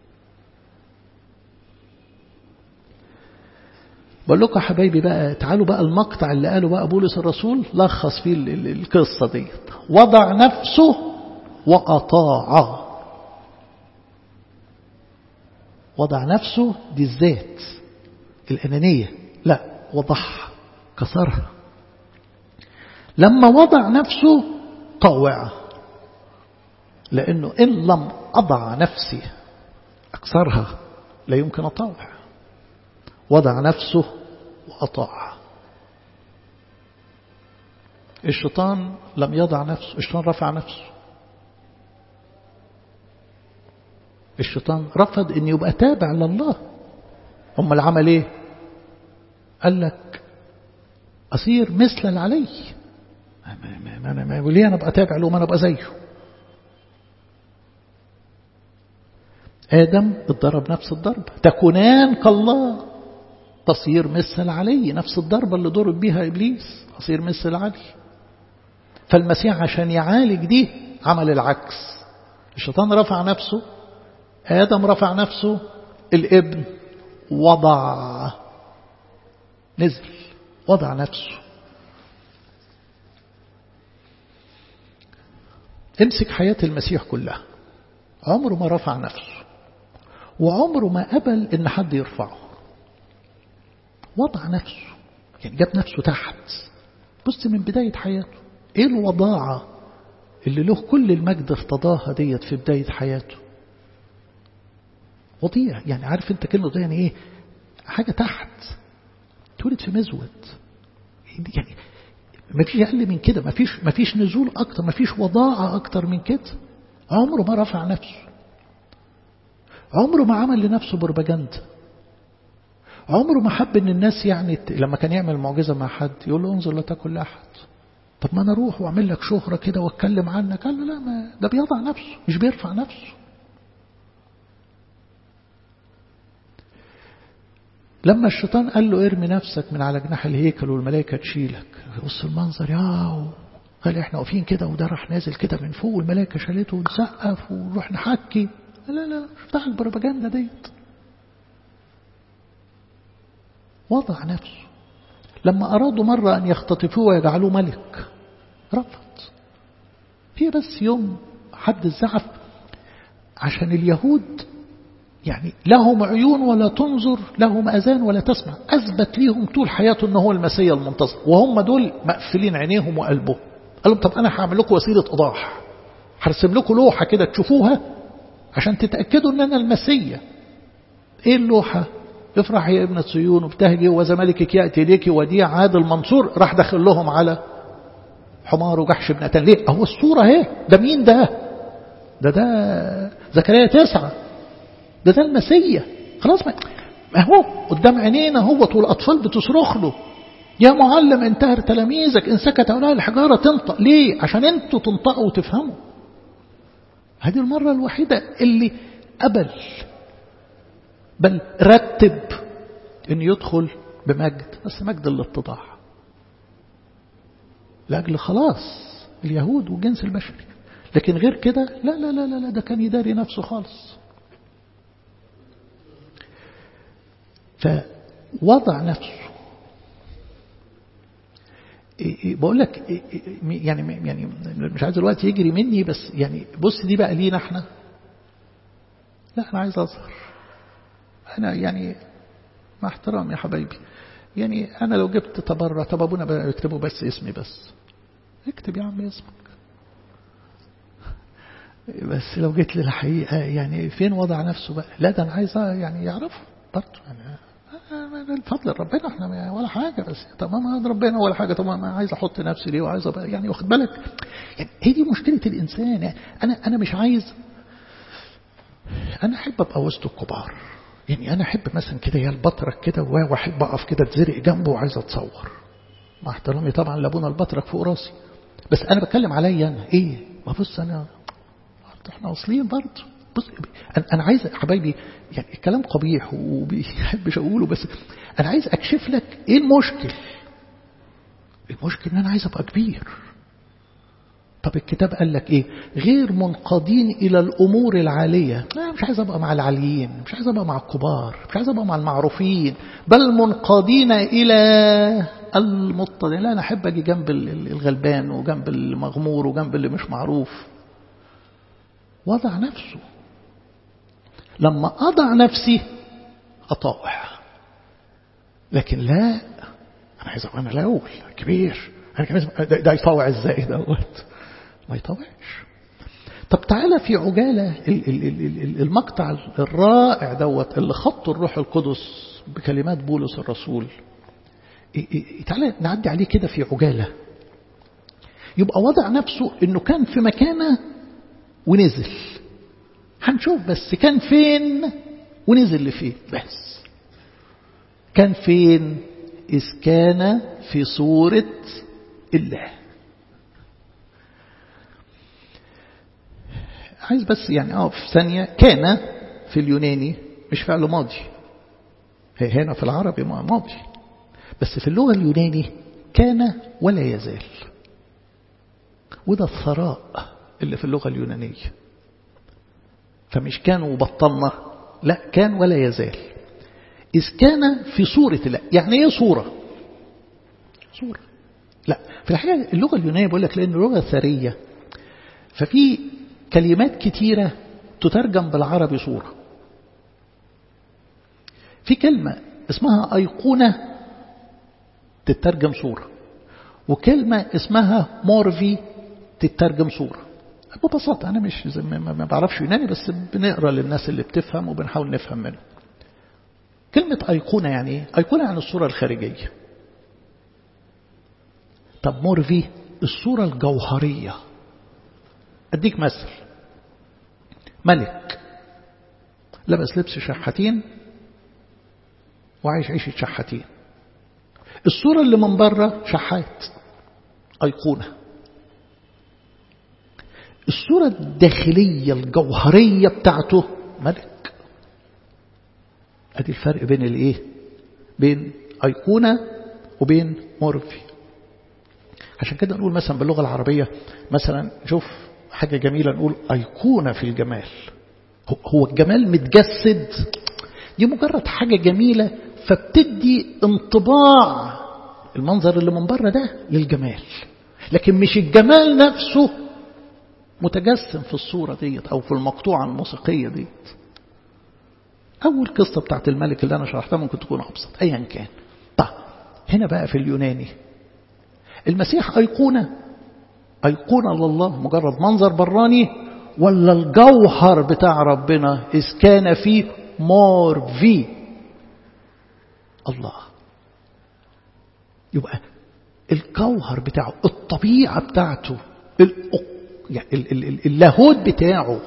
بقول لكم حبايبي بقى تعالوا بقى المقطع اللي قاله بقى بولس الرسول لخص فيه القصة دي وضع نفسه وأطاع وضع نفسه دي الذات الأنانية لا وضعها كسرها لما وضع نفسه طوع لأنه إن لم أضع نفسي أكسرها لا يمكن أطوع وضع نفسه وأطاع الشيطان لم يضع نفسه الشيطان رفع نفسه الشيطان رفض ان يبقى تابع لله هم العمل ايه قال لك أصير مثل العلي ما, ما, ما, ما, ما ليه أنا أبقى تابع له ما أنا أبقى زيه آدم اتضرب نفس الضرب تكونان كالله تصير مثل العلي نفس الضربة اللي ضرب بيها إبليس أصير مثل العلي فالمسيح عشان يعالج دي عمل العكس الشيطان رفع نفسه آدم رفع نفسه الابن وضع نزل وضع نفسه امسك حياة المسيح كلها عمره ما رفع نفسه وعمره ما قبل ان حد يرفعه وضع نفسه يعني جاب نفسه تحت بص من بداية حياته ايه الوضاعة اللي له كل المجد افتضاها ديت في بداية حياته وضيع يعني عارف انت كلمة وضيع يعني ايه حاجة تحت تولد في مزود يعني ما فيش أقل من كده ما فيش, ما فيش نزول أكتر ما فيش وضاعة أكتر من كده عمره ما رفع نفسه عمره ما عمل لنفسه بروباجندا عمره ما حب ان الناس يعني لما كان يعمل معجزة مع حد يقول له انظر لا تاكل لأحد طب ما انا اروح واعمل لك شهرة كده واتكلم عنك قال له لا ما ده بيضع نفسه مش بيرفع نفسه لما الشيطان قال له ارمي نفسك من على جناح الهيكل والملائكة تشيلك بص المنظر ياو قال احنا واقفين كده وده راح نازل كده من فوق والملائكة شالته ونسقف ونروح نحكي لا لا مش بتاع البروباجندا ديت وضع نفسه لما أرادوا مرة أن يختطفوه ويجعلوه ملك رفض هي بس يوم حد الزعف عشان اليهود يعني لهم عيون ولا تنظر لهم أذان ولا تسمع أثبت ليهم طول حياته أنه هو المسيح المنتظر وهم دول مقفلين عينيهم وقلبهم قال لهم طب أنا هعمل لكم وسيلة إيضاح هرسم لكم لوحة كده تشوفوها عشان تتأكدوا أن أنا المسيح إيه اللوحة افرح يا ابنة صيون وابتهجي وزمالكك يأتي ليك وديع عادل منصور راح دخل لهم على حمار وجحش ابنتان ليه اهو الصورة اهي ده مين ده ده ده زكريا تسعة ده ده المسيح خلاص ما اهو قدام عينينا هو والأطفال بتصرخ له يا معلم انتهر تلاميذك ان سكت هؤلاء الحجارة تنطق ليه عشان انتوا تنطقوا وتفهموا هذه المرة الوحيدة اللي قبل بل رتب ان يدخل بمجد بس مجد الاتضاع لأجل خلاص اليهود والجنس البشري لكن غير كده لا لا لا لا ده كان يداري نفسه خالص فوضع نفسه بقول لك يعني يعني مش عايز الوقت يجري مني بس يعني بص دي بقى لينا احنا لا انا عايز اظهر انا يعني مع احترام يا حبايبي يعني انا لو جبت تبرع طب ابونا اكتبوا بس اسمي بس اكتب يا عم اسمك بس لو جيت للحقيقة يعني فين وضع نفسه بقى لا ده أنا عايز يعني يعرفه برضه يعني الفضل ربنا احنا ولا حاجة بس طب ما ربنا ولا حاجة طب ما عايز احط نفسي ليه وعايز أبقى يعني واخد بالك يعني هي دي مشكلة الإنسان يعني أنا أنا مش عايز أنا أحب أبقى وسط الكبار يعني أنا أحب مثلا كده يا البطرك كده وأحب أقف كده اتزرق جنبه وعايز أتصور مع احترامي طبعا لابونا البطرك فوق راسي بس أنا بتكلم عليا أنا إيه ما بص أنا احنا واصلين برضه بص أنا عايز حبايبي يعني الكلام قبيح وبيحبش أقوله بس أنا عايز أكشف لك إيه المشكل المشكل إن أنا عايز أبقى كبير طب الكتاب قال لك إيه غير منقادين إلى الأمور العالية لا مش عايز أبقى مع العاليين مش عايز أبقى مع الكبار مش عايز أبقى مع المعروفين بل منقادين إلى المتضعين لا أنا أحب أجي جنب الغلبان وجنب المغمور وجنب اللي مش معروف وضع نفسه لما أضع نفسي أطاوع لكن لا أنا عايز أبقى أنا الأول كبير أنا كمان ده, ده يطاوع إزاي دوت ما يطاوعش طب تعالى في عجالة المقطع الرائع دوت اللي خطه الروح القدس بكلمات بولس الرسول تعالى نعدي عليه كده في عجالة يبقى وضع نفسه انه كان في مكانه ونزل هنشوف بس كان فين ونزل لفين بس كان فين إذ كان في صورة الله عايز بس يعني اه في ثانية كان في اليوناني مش فعل ماضي هنا في العربي ماضي بس في اللغة اليوناني كان ولا يزال وده الثراء اللي في اللغة اليونانية فمش كان وبطلنا لا كان ولا يزال إذ كان في صورة الله يعني ايه صورة صورة لا في الحقيقة اللغة اليونانية بقول لك لأن لغة ثرية ففي كلمات كتيرة تترجم بالعربي صورة في كلمة اسمها أيقونة تترجم صورة وكلمة اسمها مورفي تترجم صورة ببساطة أنا مش زي ما بعرفش يوناني بس بنقرأ للناس اللي بتفهم وبنحاول نفهم منه كلمة أيقونة يعني إيه؟ أيقونة يعني الصورة الخارجية طب مورفي الصورة الجوهرية أديك مثل ملك لبس لبس شحاتين وعايش عيشة شحاتين الصورة اللي من بره شحات أيقونة الصورة الداخلية الجوهرية بتاعته ملك ادي الفرق بين الايه بين أيقونة وبين مورفي عشان كده نقول مثلا باللغة العربية مثلا شوف حاجة جميلة نقول أيقونة في الجمال هو الجمال متجسد دي مجرد حاجة جميلة فبتدي انطباع المنظر اللي من بره ده للجمال لكن مش الجمال نفسه متجسم في الصورة ديت أو في المقطوعة الموسيقية ديت أول قصة بتاعت الملك اللي أنا شرحتها ممكن تكون أبسط أيا كان طيب هنا بقى في اليوناني المسيح أيقونة أيقونة لله مجرد منظر براني ولا الجوهر بتاع ربنا إذ كان فيه مور في الله يبقى الجوهر بتاعه الطبيعة بتاعته اللاهوت بتاعه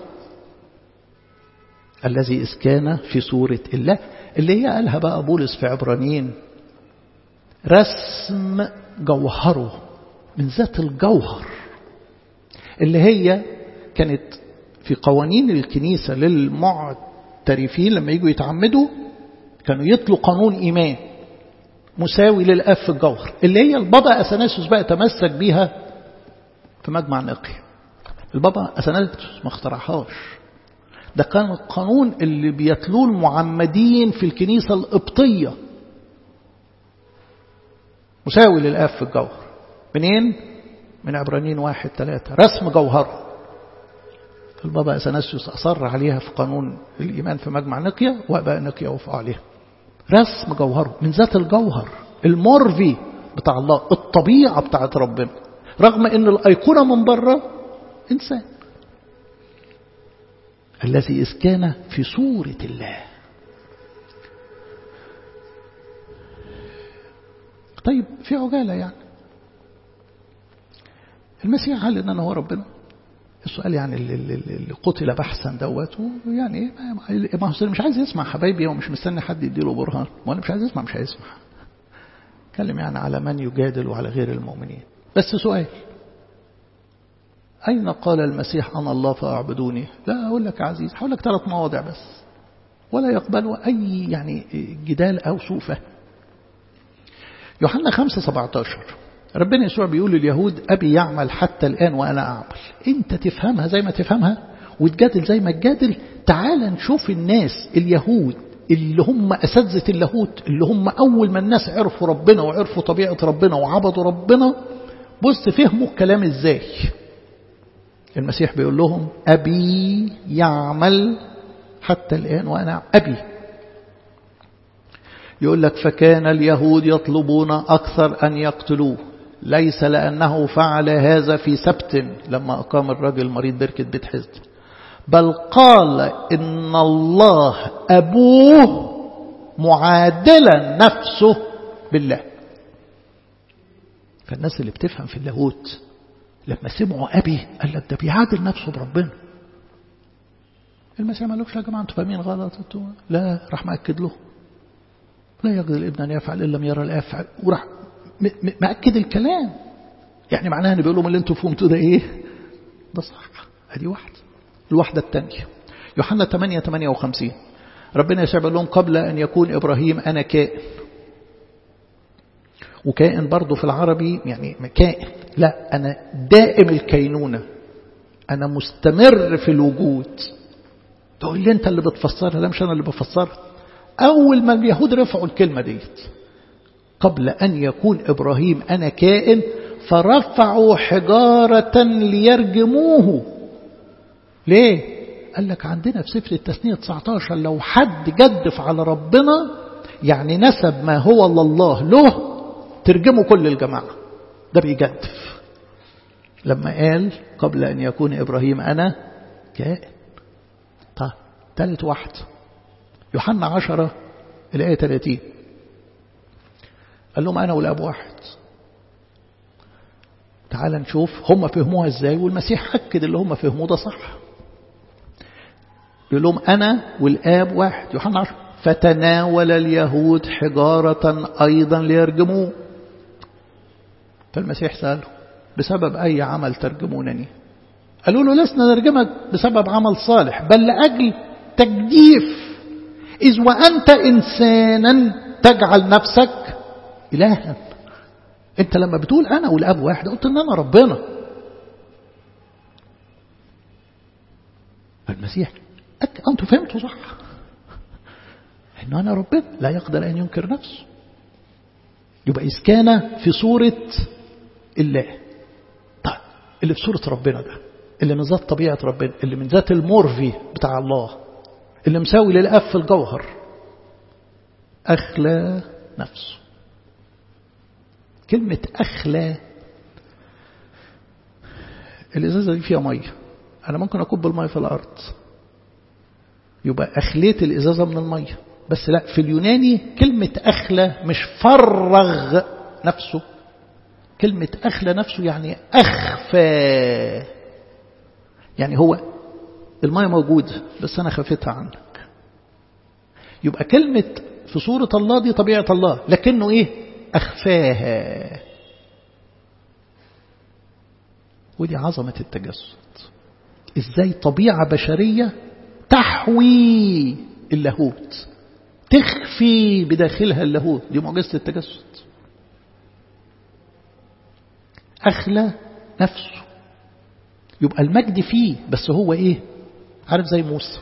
الذي إذ كان في صورة الله اللي هي قالها بقى بولس في عبرانيين رسم جوهره من ذات الجوهر اللي هي كانت في قوانين الكنيسة للمعترفين لما يجوا يتعمدوا كانوا يطلوا قانون إيمان مساوي للأب في الجوهر اللي هي البابا أثناسيوس بقى تمسك بيها في مجمع نقي البابا أثناسيوس ما اخترعهاش ده كان القانون اللي بيتلوه المعمدين في الكنيسة القبطية مساوي للآب في الجوهر منين؟ من عبرانيين واحد ثلاثة رسم جوهره البابا أثناسيوس أصر عليها في قانون الإيمان في مجمع نقيا وأباء نقيا وفقوا عليها رسم جوهره من ذات الجوهر المرفي بتاع الله الطبيعة بتاعت ربنا رغم ان الأيقونة من بره إنسان الذي إذ كان في صورة الله طيب في عجالة يعني المسيح قال إن أنا هو ربنا السؤال يعني اللي قتل بحثا دوت يعني ما هو مش عايز يسمع حبايبي ومش مستني حد يديله برهان وانا مش عايز يسمع مش هيسمع اتكلم يعني على من يجادل وعلى غير المؤمنين بس سؤال أين قال المسيح أنا الله فأعبدوني لا أقول لك عزيز هقول لك ثلاث مواضع بس ولا يقبلوا أي يعني جدال أو سوفة يوحنا 5 17 ربنا يسوع بيقول لليهود أبي يعمل حتى الآن وأنا أعمل أنت تفهمها زي ما تفهمها وتجادل زي ما تجادل تعال نشوف الناس اليهود اللي هم أساتذة اللاهوت اللي هم أول ما الناس عرفوا ربنا وعرفوا طبيعة ربنا وعبدوا ربنا بص فهموا الكلام إزاي المسيح بيقول لهم أبي يعمل حتى الآن وأنا أبي يقول لك فكان اليهود يطلبون أكثر أن يقتلوه ليس لأنه فعل هذا في سبت لما أقام الرجل مريض بركة بيت حزب بل قال إن الله أبوه معادلا نفسه بالله فالناس اللي بتفهم في اللاهوت لما سمعوا أبي قال لك ده بيعادل نفسه بربنا المسيح ما قالوش يا جماعة انتوا فاهمين غلط انتوا لا راح مأكد له لا يقدر الابن أن يفعل إن لم يرى الأفعل وراح مأكد الكلام يعني معناها ان بيقول لهم اللي انتوا فهمتوا ده ايه ده صح ادي واحده الواحده الثانيه يوحنا 8 58 ربنا يسوع بيقول لهم قبل ان يكون ابراهيم انا كائن وكائن برضه في العربي يعني كائن لا انا دائم الكينونه انا مستمر في الوجود تقول لي انت اللي بتفسرها لا مش انا اللي بفسرها اول ما اليهود رفعوا الكلمه ديت قبل أن يكون إبراهيم أنا كائن فرفعوا حجارة ليرجموه ليه؟ قال لك عندنا في سفر التثنية 19 لو حد جدف على ربنا يعني نسب ما هو لله له ترجمه كل الجماعة ده بيجدف لما قال قبل أن يكون إبراهيم أنا كائن طيب ثالث واحد يوحنا 10 الآية 30 قال لهم أنا والأب واحد تعال نشوف هم فهموها ازاي والمسيح أكد اللي هم فهموه ده صح يقول لهم أنا والآب واحد يوحنا عشر فتناول اليهود حجارة أيضا ليرجموه فالمسيح سأله بسبب أي عمل ترجمونني قالوا له لسنا نرجمك بسبب عمل صالح بل لأجل تجديف إذ وأنت إنسانا تجعل نفسك إلها أنت لما بتقول أنا والأب واحد قلت إن أنا ربنا المسيح أك... أنتوا فهمتوا صح إن أنا ربنا لا يقدر أن ينكر نفسه يبقى إذ كان في صورة الله طيب اللي في صورة ربنا ده اللي من ذات طبيعة ربنا اللي من ذات المورفي بتاع الله اللي مساوي للأب في الجوهر أخلى نفسه كلمة أخلى الإزازة دي فيها مية أنا ممكن أكب المية في الأرض يبقى أخليت الإزازة من المية بس لا في اليوناني كلمة أخلى مش فرغ نفسه كلمة أخلى نفسه يعني أخفى يعني هو المية موجودة بس أنا خفتها عنك يبقى كلمة في صورة الله دي طبيعة الله لكنه إيه أخفاها ودي عظمة التجسد إزاي طبيعة بشرية تحوي اللاهوت تخفي بداخلها اللاهوت دي معجزة التجسد أخلى نفسه يبقى المجد فيه بس هو إيه عارف زي موسى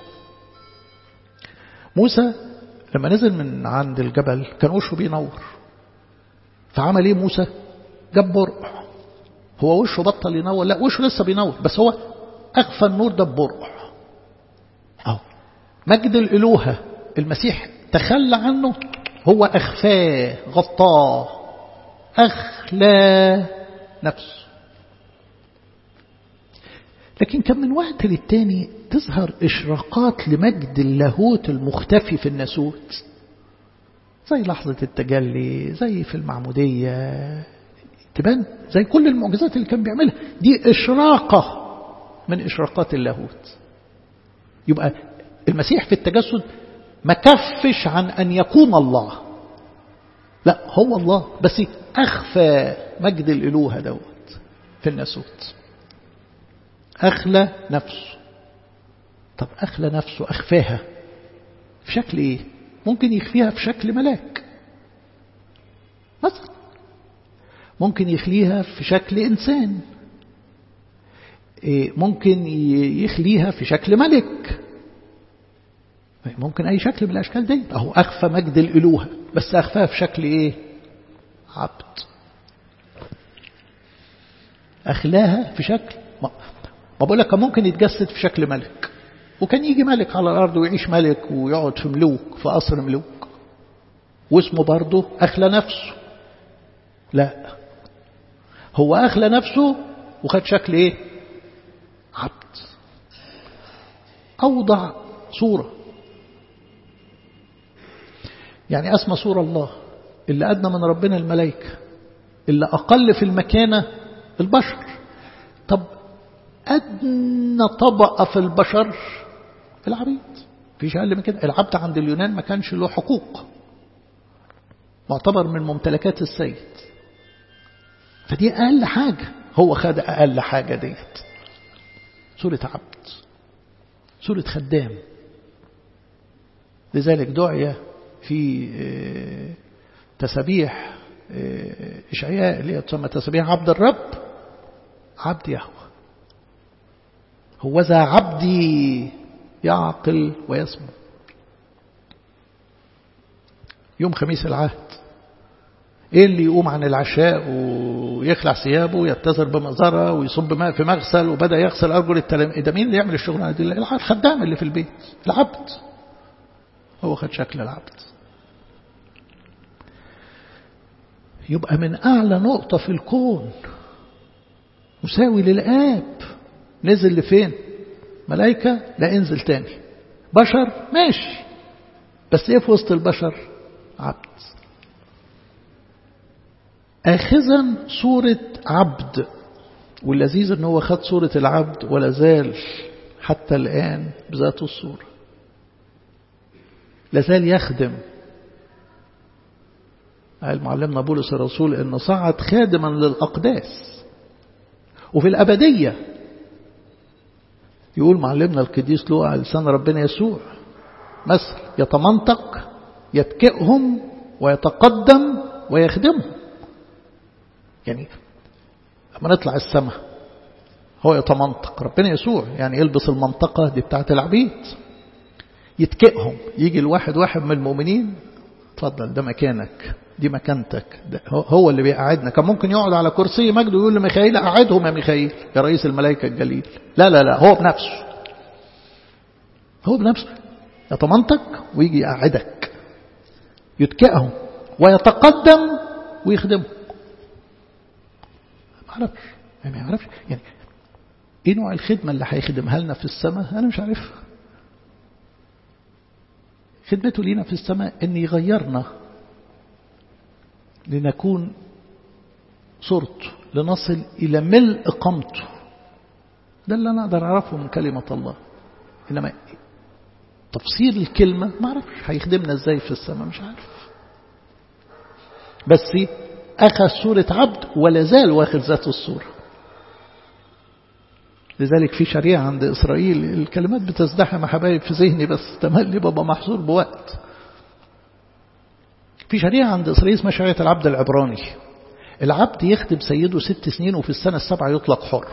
موسى لما نزل من عند الجبل كان وشه بينور فعمل ايه موسى جاب برقع هو وشه بطل ينور لا وشه لسه بينور بس هو أخفى النور ده ببرقع أو مجد الإلوهة المسيح تخلى عنه هو أخفاه غطاه أخلى نفسه لكن كان من وقت للتاني تظهر إشراقات لمجد اللاهوت المختفي في الناسوت زي لحظة التجلي زي في المعمودية تبان زي كل المعجزات اللي كان بيعملها دي إشراقة من إشراقات اللاهوت يبقى المسيح في التجسد ما كفش عن أن يكون الله لا هو الله بس أخفى مجد الإلوهة دوت في الناسوت أخلى نفسه طب أخلى نفسه أخفاها في شكل إيه ممكن يخفيها في شكل ملاك مثلا ممكن يخليها في شكل إنسان ممكن يخليها في شكل ملك ممكن أي شكل من الأشكال دي أهو أخفى مجد الإلوهة بس أخفاها في شكل إيه عبد أخلاها في شكل ما بقول لك ممكن يتجسد في شكل ملك وكان يجي ملك على الأرض ويعيش ملك ويقعد في ملوك في قصر ملوك واسمه برضه أخلى نفسه لا هو أخلى نفسه وخد شكل إيه عبد أوضع صورة يعني أسمى صورة الله اللي أدنى من ربنا الملائكة اللي أقل في المكانة البشر طب أدنى طبقة في البشر العبيد فيش أقل من كده العبد عند اليونان ما كانش له حقوق معتبر من ممتلكات السيد فدي أقل حاجة هو خد أقل حاجة ديت سورة عبد سورة خدام لذلك دعي في تسبيح إشعياء اللي تسمى تسبيح عبد الرب عبد يهوى هو ذا عبدي يعقل ويسمع يوم خميس العهد ايه اللي يقوم عن العشاء ويخلع ثيابه ويتزر بمزرة ويصب ماء في مغسل وبدأ يغسل أرجل التلاميذ ده مين اللي يعمل الشغلانة دي الخدام اللي في البيت العبد هو خد شكل العبد يبقى من أعلى نقطة في الكون مساوي للآب نزل لفين ملائكة لا انزل تاني بشر ماشي بس ايه في وسط البشر عبد آخذا صورة عبد واللذيذ ان هو خد صورة العبد ولا زال حتى الآن بذات الصورة لازال يخدم قال معلمنا بولس الرسول ان صعد خادما للأقداس وفي الأبدية يقول معلمنا القديس له على لسان ربنا يسوع مثل يتمنطق يتكئهم ويتقدم ويخدمهم يعني لما نطلع السماء هو يتمنطق ربنا يسوع يعني يلبس المنطقة دي بتاعت العبيد يتكئهم يجي الواحد واحد من المؤمنين اتفضل ده مكانك دي مكانتك ده هو اللي بيقعدنا كان ممكن يقعد على كرسي مجد ويقول لميخائيل أقعدهم يا ميخائيل يا رئيس الملائكة الجليل لا لا لا هو بنفسه هو بنفسه يتمنطق ويجي يقعدك يتكئهم ويتقدم ويخدمهم ما اعرفش يعني ما يعرفش يعني ايه نوع الخدمة اللي هيخدمها لنا في السماء انا مش عارف خدمته لينا في السماء ان يغيرنا لنكون صورته لنصل إلى ملء قامته ده اللي أنا أقدر أعرفه من كلمة الله إنما تفسير الكلمة ما أعرفش هيخدمنا إزاي في السماء مش عارف بس أخذ صورة عبد ولا زال واخد ذات الصورة لذلك في شريعة عند إسرائيل الكلمات بتزدحم يا حبايب في ذهني بس تملي بابا محصور بوقت في شريعة عند إسرائيل اسمها شريعة العبد العبراني العبد يخدم سيده ست سنين وفي السنة السبعة يطلق حر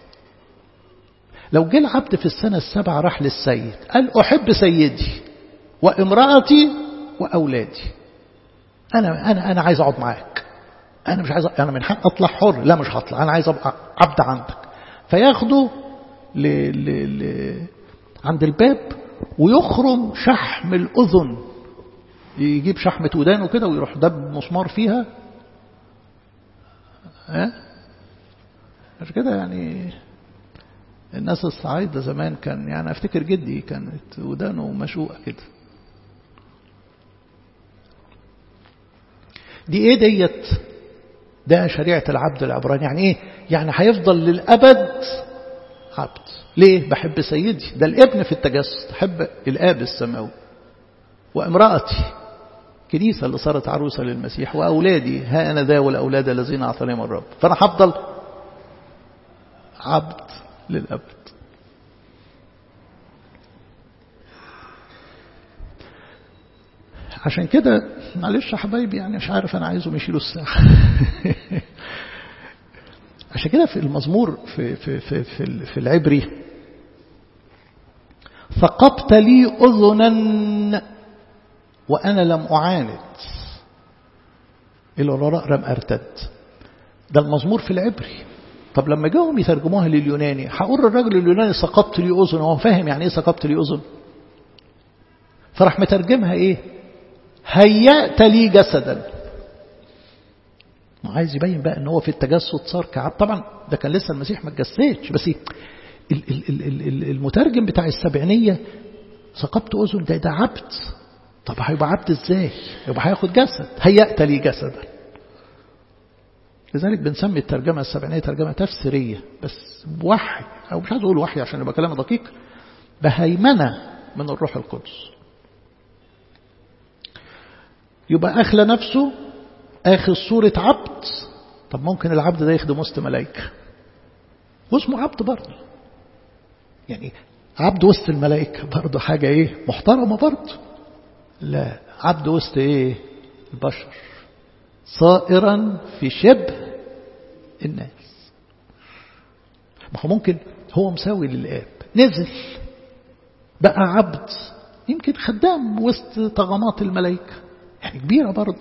لو جه العبد في السنة السبعة راح للسيد قال أحب سيدي وامرأتي وأولادي أنا أنا أنا عايز أقعد معاك أنا مش عايز أنا من حق أطلع حر لا مش هطلع أنا عايز أبقى عبد عندك فياخده ل... ل... ل... عند الباب ويخرم شحم الأذن يجيب شحمة ودانه كده ويروح دب مسمار فيها ها مش كده يعني الناس الصعايدة زمان كان يعني أفتكر جدي كانت ودانه مشوقة كده دي ايه ديت ده شريعة العبد العبراني يعني ايه يعني هيفضل للأبد عبد ليه بحب سيدي ده الابن في التجسد حب الآب السماوي وامرأتي كنيسة اللي صارت عروسة للمسيح وأولادي ها أنا ذا والأولاد الذين أعطانيهم الرب فأنا هفضل عبد للأبد عشان كده معلش يا حبايبي يعني مش عارف أنا عايزهم يشيلوا الساعة عشان كده في المزمور في, في, في, في, في العبري ثقبت لي أذنا وأنا لم أعاند إلى الوراء لم أرتد ده المزمور في العبري طب لما جاهم يترجموها لليوناني هقول الراجل اليوناني سقطت لي أذن هو فاهم يعني إيه سقطت لي أذن فراح مترجمها إيه هيأت لي جسدا عايز يبين بقى ان هو في التجسد صار كعبد طبعا ده كان لسه المسيح ما اتجسدش بس المترجم بتاع السبعينية سقطت أذن ده ده عبد طب هيبقى عبد ازاي يبقى هياخد جسد هيأت لي جسدا لذلك بنسمي الترجمة السبعينية ترجمة تفسيرية بس بوحي أو مش عايز أقول وحي عشان يبقى كلام دقيق بهيمنة من الروح القدس يبقى أخلى نفسه آخذ صورة عبد طب ممكن العبد ده يخدم وسط ملائكة واسمه عبد برضه يعني عبد وسط الملائكة برضه حاجة ايه محترمة برضه لا عبد وسط ايه البشر صائرا في شبه الناس ما هو ممكن هو مساوي للآب نزل بقى عبد يمكن خدام وسط طغمات الملائكة يعني كبيرة برضه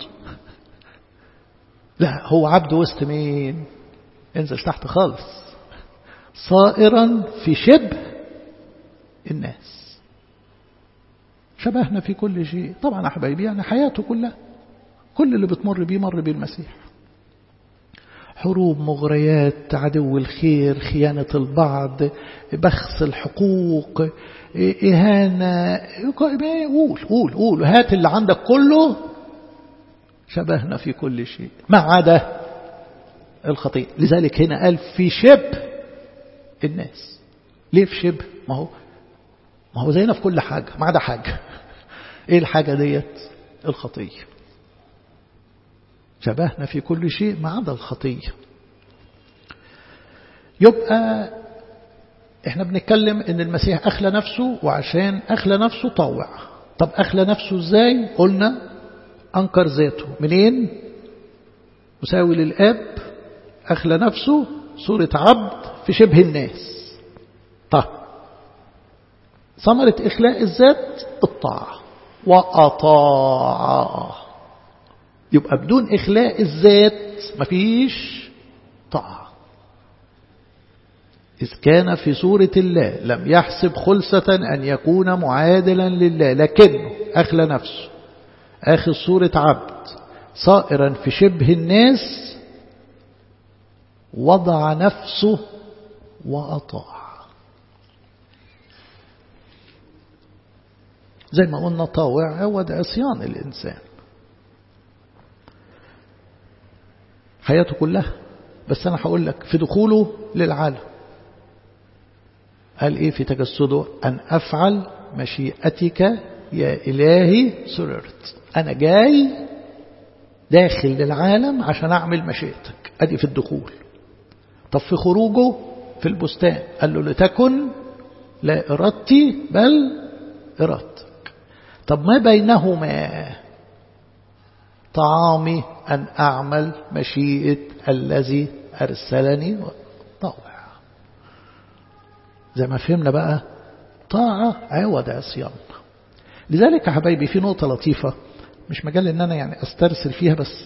لا هو عبد وسط مين انزل تحت خالص صائرا في شبه الناس شبهنا في كل شيء طبعا يا حبايبي يعني حياته كلها كل اللي بتمر بيه مر بيه المسيح حروب مغريات عدو الخير خيانة البعض بخس الحقوق إهانة قول قول قول هات اللي عندك كله شبهنا في كل شيء ما عدا الخطيئة لذلك هنا قال في شبه الناس ليه في شبه ما هو ما هو زينا في كل حاجة ما عدا حاجة ايه الحاجة ديت الخطية شبهنا في كل شيء ما عدا الخطية يبقى احنا بنتكلم ان المسيح اخلى نفسه وعشان اخلى نفسه طوع طب اخلى نفسه ازاي قلنا أنكر ذاته منين مساوي للآب أخلى نفسه صورة عبد في شبه الناس طيب ثمرة إخلاء الذات الطاعة وأطاع يبقى بدون إخلاء الذات مفيش طاعة إذ كان في صورة الله لم يحسب خلصة أن يكون معادلا لله لكنه أخلى نفسه آخذ صورة عبد صائرا في شبه الناس وضع نفسه وأطاع زي ما قلنا طاوع هو ده عصيان الإنسان حياته كلها بس أنا هقول لك في دخوله للعالم قال إيه في تجسده أن أفعل مشيئتك يا إلهي سررت أنا جاي داخل للعالم عشان أعمل مشيئتك أدي في الدخول طب في خروجه في البستان قال له لتكن لا إرادتي بل إرادتك طب ما بينهما طعامي أن أعمل مشيئة الذي أرسلني طوع زي ما فهمنا بقى طاعة عوض عصيان لذلك يا حبايبي في نقطة لطيفة مش مجال ان انا يعني استرسل فيها بس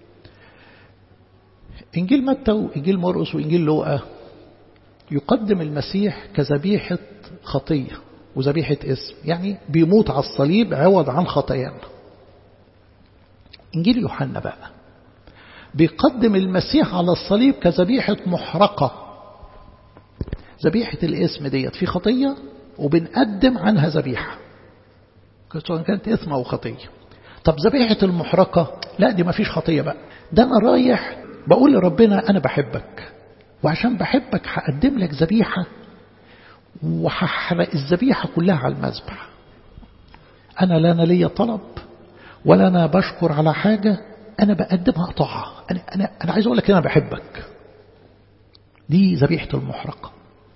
انجيل متى وانجيل مرقس وانجيل لوقا يقدم المسيح كذبيحة خطية وذبيحة اسم يعني بيموت على الصليب عوض عن خطايانا انجيل يوحنا بقى بيقدم المسيح على الصليب كذبيحة محرقة ذبيحة الاسم ديت في خطية وبنقدم عنها ذبيحة سواء كانت إثم أو خطية طب ذبيحة المحرقة لا دي ما فيش خطية بقى ده أنا رايح بقول لربنا أنا بحبك وعشان بحبك هقدم لك ذبيحة وهحرق الذبيحة كلها على المذبح أنا لا أنا ليا طلب ولا أنا بشكر على حاجة أنا بقدمها طاعة أنا, أنا, أنا عايز أقول لك أنا بحبك دي ذبيحة المحرقة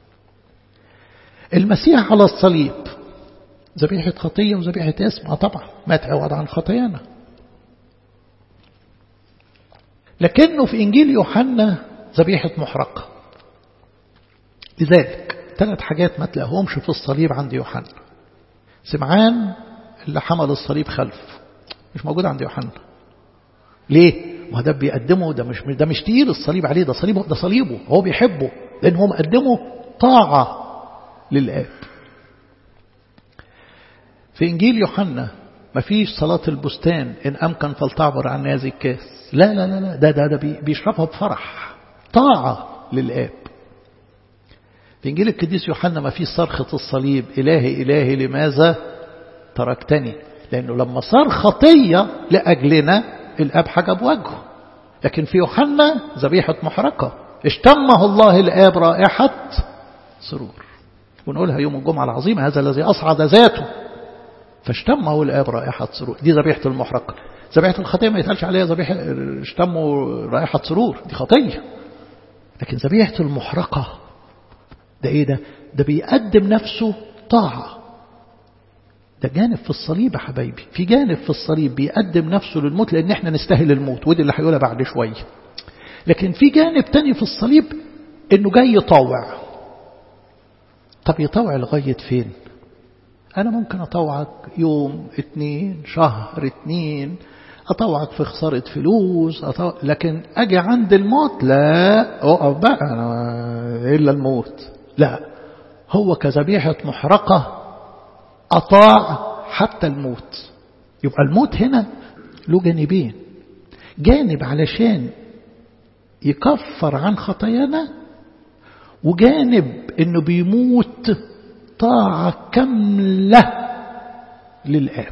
المسيح على الصليب ذبيحة خطية وذبيحة اسم طبعا مات عوض عن خطايانا لكنه في إنجيل يوحنا ذبيحة محرقة لذلك ثلاث حاجات ما تلاقيهمش في الصليب عند يوحنا سمعان اللي حمل الصليب خلف مش موجود عند يوحنا ليه؟ ما ده بيقدمه ده مش ده مش تقيل الصليب عليه ده صليبه ده صليبه هو بيحبه لأن هو مقدمه طاعة للآب في إنجيل يوحنا ما فيش صلاة البستان إن أمكن فلتعبر عن هذه الكاس لا لا لا لا ده ده, ده بيشربها بفرح طاعة للآب في إنجيل القديس يوحنا ما فيش صرخة الصليب إلهي إلهي لماذا تركتني لأنه لما صار خطية لأجلنا الآب حجب وجهه لكن في يوحنا ذبيحة محرقة اشتمه الله الآب رائحة سرور ونقولها يوم الجمعة العظيمة هذا الذي أصعد ذاته فاشتمه الآب رائحة سرور دي ذبيحة المحرقة ذبيحة الخطية ما يتقالش عليها ذبيحة اشتموا رائحة سرور دي خطية لكن ذبيحة المحرقة ده ايه ده ده بيقدم نفسه طاعة ده جانب في الصليب يا حبايبي في جانب في الصليب بيقدم نفسه للموت لان احنا نستاهل الموت ودي اللي هيقولها بعد شوية لكن في جانب تاني في الصليب انه جاي يطوع طب يطوع لغاية فين أنا ممكن أطوعك يوم اتنين شهر اتنين أطوعك في خسارة فلوس أطوع... لكن أجي عند الموت لا أقف بقى أنا إلا الموت لا هو كذبيحة محرقة أطاع حتى الموت يبقى الموت هنا له جانبين جانب علشان يكفر عن خطايانا وجانب انه بيموت طاعة كاملة للآب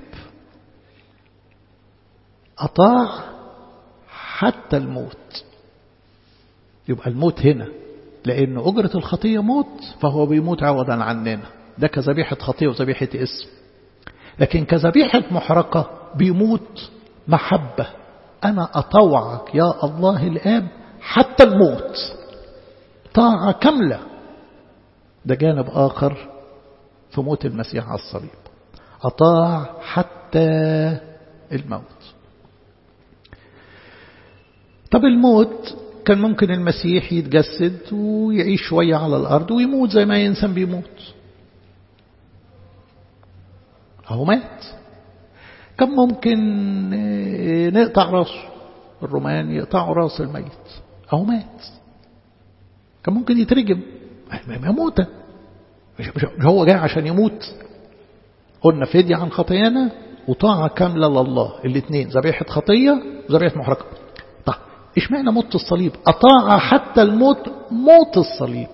أطاع حتى الموت يبقى الموت هنا لأن أجرة الخطية موت فهو بيموت عوضا عننا ده كذبيحة خطية وذبيحة اسم لكن كذبيحة محرقة بيموت محبة أنا أطوعك يا الله الآب حتى الموت طاعة كاملة ده جانب آخر في موت المسيح على الصليب أطاع حتى الموت طب الموت كان ممكن المسيح يتجسد ويعيش شوية على الأرض ويموت زي ما أي إنسان بيموت أهو مات كان ممكن نقطع راسه الرومان يقطعوا راس الميت أهو مات كان ممكن يترجم ما موته مش, مش هو جاي عشان يموت قلنا فدية عن خطايانا وطاعة كاملة لله الاثنين ذبيحة خطية وذبيحة محرقة طيب ايش معنى موت الصليب أطاع حتى الموت موت الصليب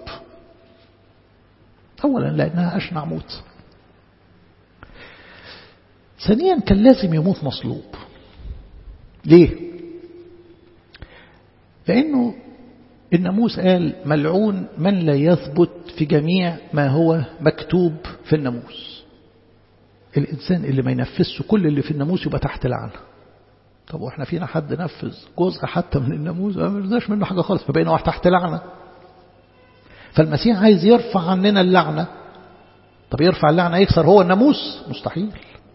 أولا لأنها أشنع موت ثانيا كان لازم يموت مصلوب ليه لأنه الناموس قال ملعون من لا يثبت في جميع ما هو مكتوب في الناموس الإنسان اللي ما ينفذش كل اللي في الناموس يبقى تحت لعنة طب واحنا فينا حد نفذ جزء حتى من الناموس ما رضاش منه حاجة خالص فبقينا واحد تحت لعنة فالمسيح عايز يرفع عننا اللعنة طب يرفع اللعنة يكسر هو الناموس مستحيل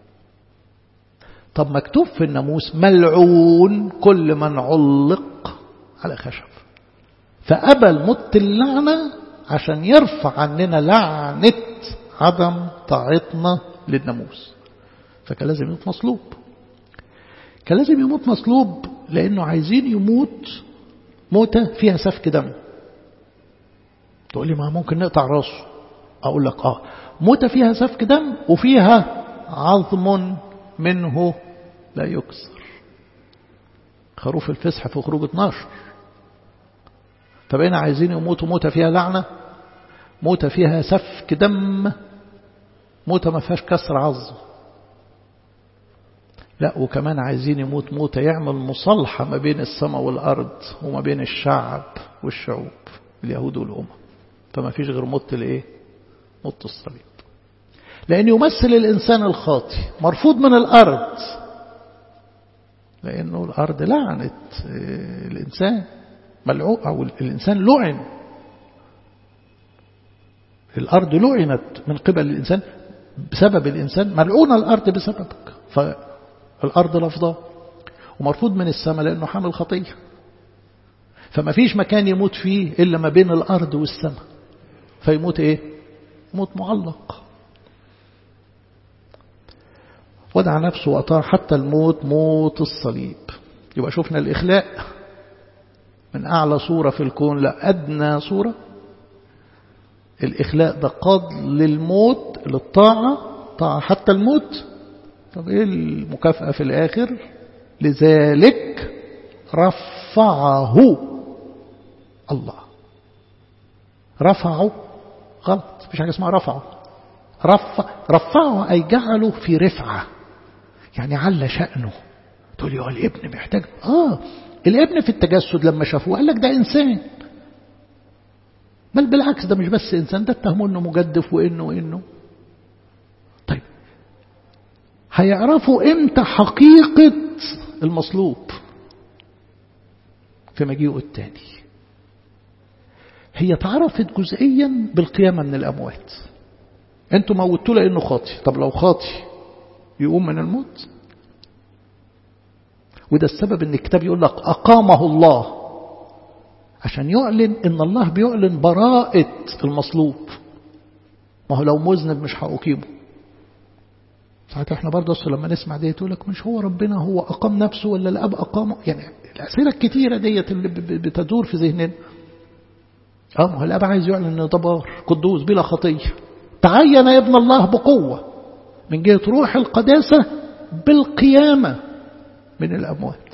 طب مكتوب في الناموس ملعون كل من علق على خشب فأبى المت اللعنة عشان يرفع عننا لعنة عدم طاعتنا للناموس فكان لازم يموت مصلوب كان لازم يموت مصلوب لأنه عايزين يموت موتة فيها سفك دم تقول لي ما ممكن نقطع راسه أقول لك آه موتة فيها سفك دم وفيها عظم منه لا يكسر خروف الفسح في خروج 12 فبقينا عايزين يموتوا موتة فيها لعنة موتة فيها سفك دم موتة ما فيهاش كسر عظم لا وكمان عايزين يموت موتة يعمل مصالحة ما بين السماء والأرض وما بين الشعب والشعوب اليهود والأمم فما فيش غير موت الايه موت الصليب لأن يمثل الإنسان الخاطي مرفوض من الأرض لأنه الأرض لعنت الإنسان ملعوق أو الإنسان لعن الأرض لعنت من قبل الإنسان بسبب الإنسان ملعونة الأرض بسببك فالأرض لفظة ومرفوض من السماء لأنه حامل خطية فما فيش مكان يموت فيه إلا ما بين الأرض والسماء فيموت إيه موت معلق ودع نفسه وأطاع حتى الموت موت الصليب يبقى شفنا الإخلاء من أعلى صورة في الكون لأدنى صورة الإخلاء ده قاد للموت للطاعة طاعة حتى الموت طب إيه المكافأة في الآخر لذلك رفعه الله رفعه غلط مفيش حاجة اسمها رفعه رفع رفعه أي جعله في رفعة يعني على شأنه تقول لي هو الابن محتاج آه الابن في التجسد لما شافوه قال لك ده إنسان بل بالعكس ده مش بس إنسان ده اتهموا إنه مجدف وإنه وإنه طيب هيعرفوا إمتى حقيقة المصلوب في مجيئه التاني هي اتعرفت جزئيا بالقيامة من الأموات انتوا موتوا لأنه خاطي طب لو خاطي يقوم من الموت وده السبب ان الكتاب يقول لك أقامه الله عشان يعلن ان الله بيعلن براءة المصلوب ما هو لو مذنب مش هأقيمه ساعتها احنا برضه اصل لما نسمع دي تقول لك مش هو ربنا هو أقام نفسه ولا الأب أقامه يعني الأسئلة الكتيرة ديت اللي بتدور في ذهننا اه ما هو الأب عايز يعلن انه ده بار قدوس بلا خطية تعين يا ابن الله بقوة من جهة روح القداسة بالقيامة من الأموات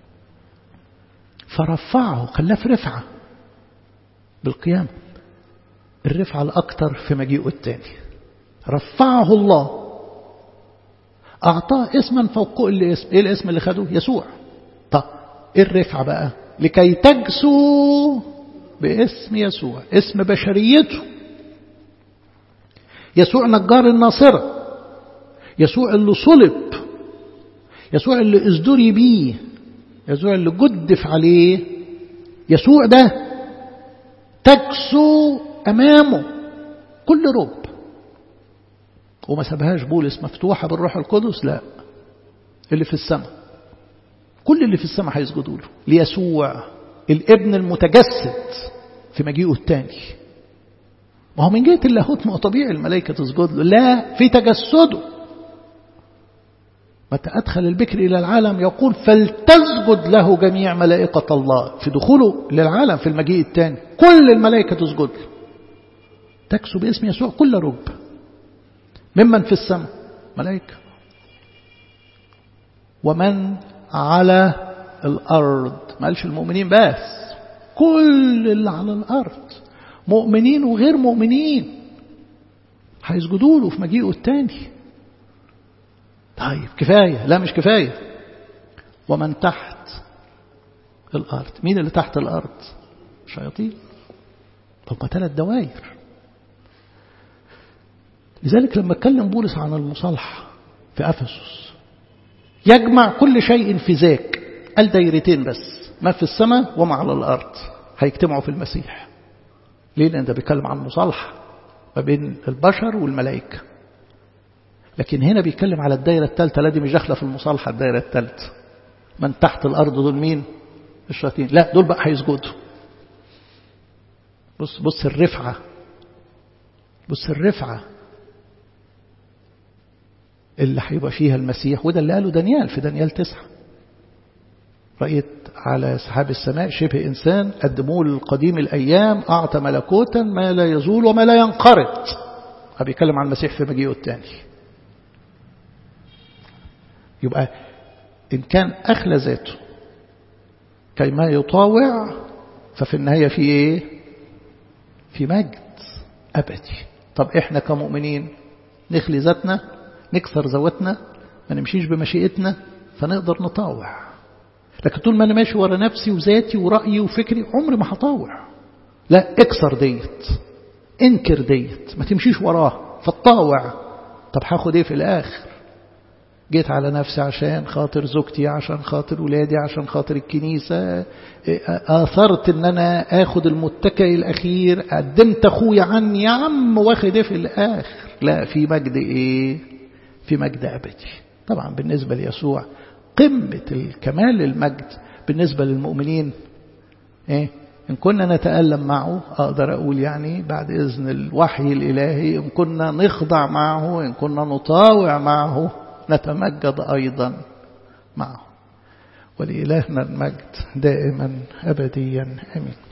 فرفعه خلاه في رفعة بالقيامة الرفعة الأكثر في مجيئه الثاني رفعه الله أعطاه اسما فوق كل اسم إيه الاسم اللي خدوه يسوع طب إيه الرفعة بقى لكي تجسوا باسم يسوع اسم بشريته يسوع نجار الناصرة يسوع اللي صلب يسوع اللي ازدري بيه يسوع اللي جدف عليه يسوع ده تكسو أمامه كل رب وما سابهاش بولس مفتوحة بالروح القدس لا اللي في السماء كل اللي في السماء هيسجدوا له ليسوع الابن المتجسد في مجيئه الثاني ما هو من جهة اللاهوت ما هو طبيعي الملائكة تسجد له لا في تجسده متى أدخل البكر إلى العالم يقول فلتسجد له جميع ملائكة الله في دخوله للعالم في المجيء الثاني كل الملائكة تسجد له تكسو باسم يسوع كل رب ممن في السماء ملائكة ومن على الأرض ما قالش المؤمنين بس كل اللي على الأرض مؤمنين وغير مؤمنين هيسجدوا له في مجيئه الثاني طيب كفاية لا مش كفاية ومن تحت الأرض مين اللي تحت الأرض شياطين طب ما ثلاث دواير لذلك لما اتكلم بولس عن المصالحة في أفسس يجمع كل شيء في ذاك قال دايرتين بس ما في السماء وما على الأرض هيجتمعوا في المسيح ليه لأن ده بيتكلم عن مصالحة ما بين البشر والملائكة لكن هنا بيتكلم على الدائرة الثالثة لا دي مش داخلة في المصالحة الدائرة الثالثة من تحت الأرض دول مين الشياطين لا دول بقى هيسجدوا بص بص الرفعة بص الرفعة اللي هيبقى فيها المسيح وده اللي قاله دانيال في دانيال تسعة رأيت على سحاب السماء شبه إنسان قدموه للقديم الأيام أعطى ملكوتا ما لا يزول وما لا ينقرض بيتكلم عن المسيح في مجيئه الثاني يبقى إن كان أخلى ذاته كيما يطاوع ففي النهاية في إيه في مجد أبدي طب إحنا كمؤمنين نخلي ذاتنا نكسر ذواتنا ما نمشيش بمشيئتنا فنقدر نطاوع لكن طول ما أنا ماشي ورا نفسي وذاتي ورأيي وفكري عمري ما هطاوع لا اكسر ديت انكر ديت ما تمشيش وراه فالطاوع طب هاخد ايه في الاخر جيت على نفسي عشان خاطر زوجتي عشان خاطر ولادي عشان خاطر الكنيسة آثرت ان انا اخد المتكئ الاخير قدمت اخويا عني يا عم واخد ايه في الاخر لا في مجد ايه في مجد ابدي طبعا بالنسبة ليسوع قمة الكمال المجد بالنسبة للمؤمنين ايه إن كنا نتألم معه أقدر أقول يعني بعد إذن الوحي الإلهي إن كنا نخضع معه إن كنا نطاوع معه نتمجد أيضا معه ولإلهنا المجد دائما أبديا أمين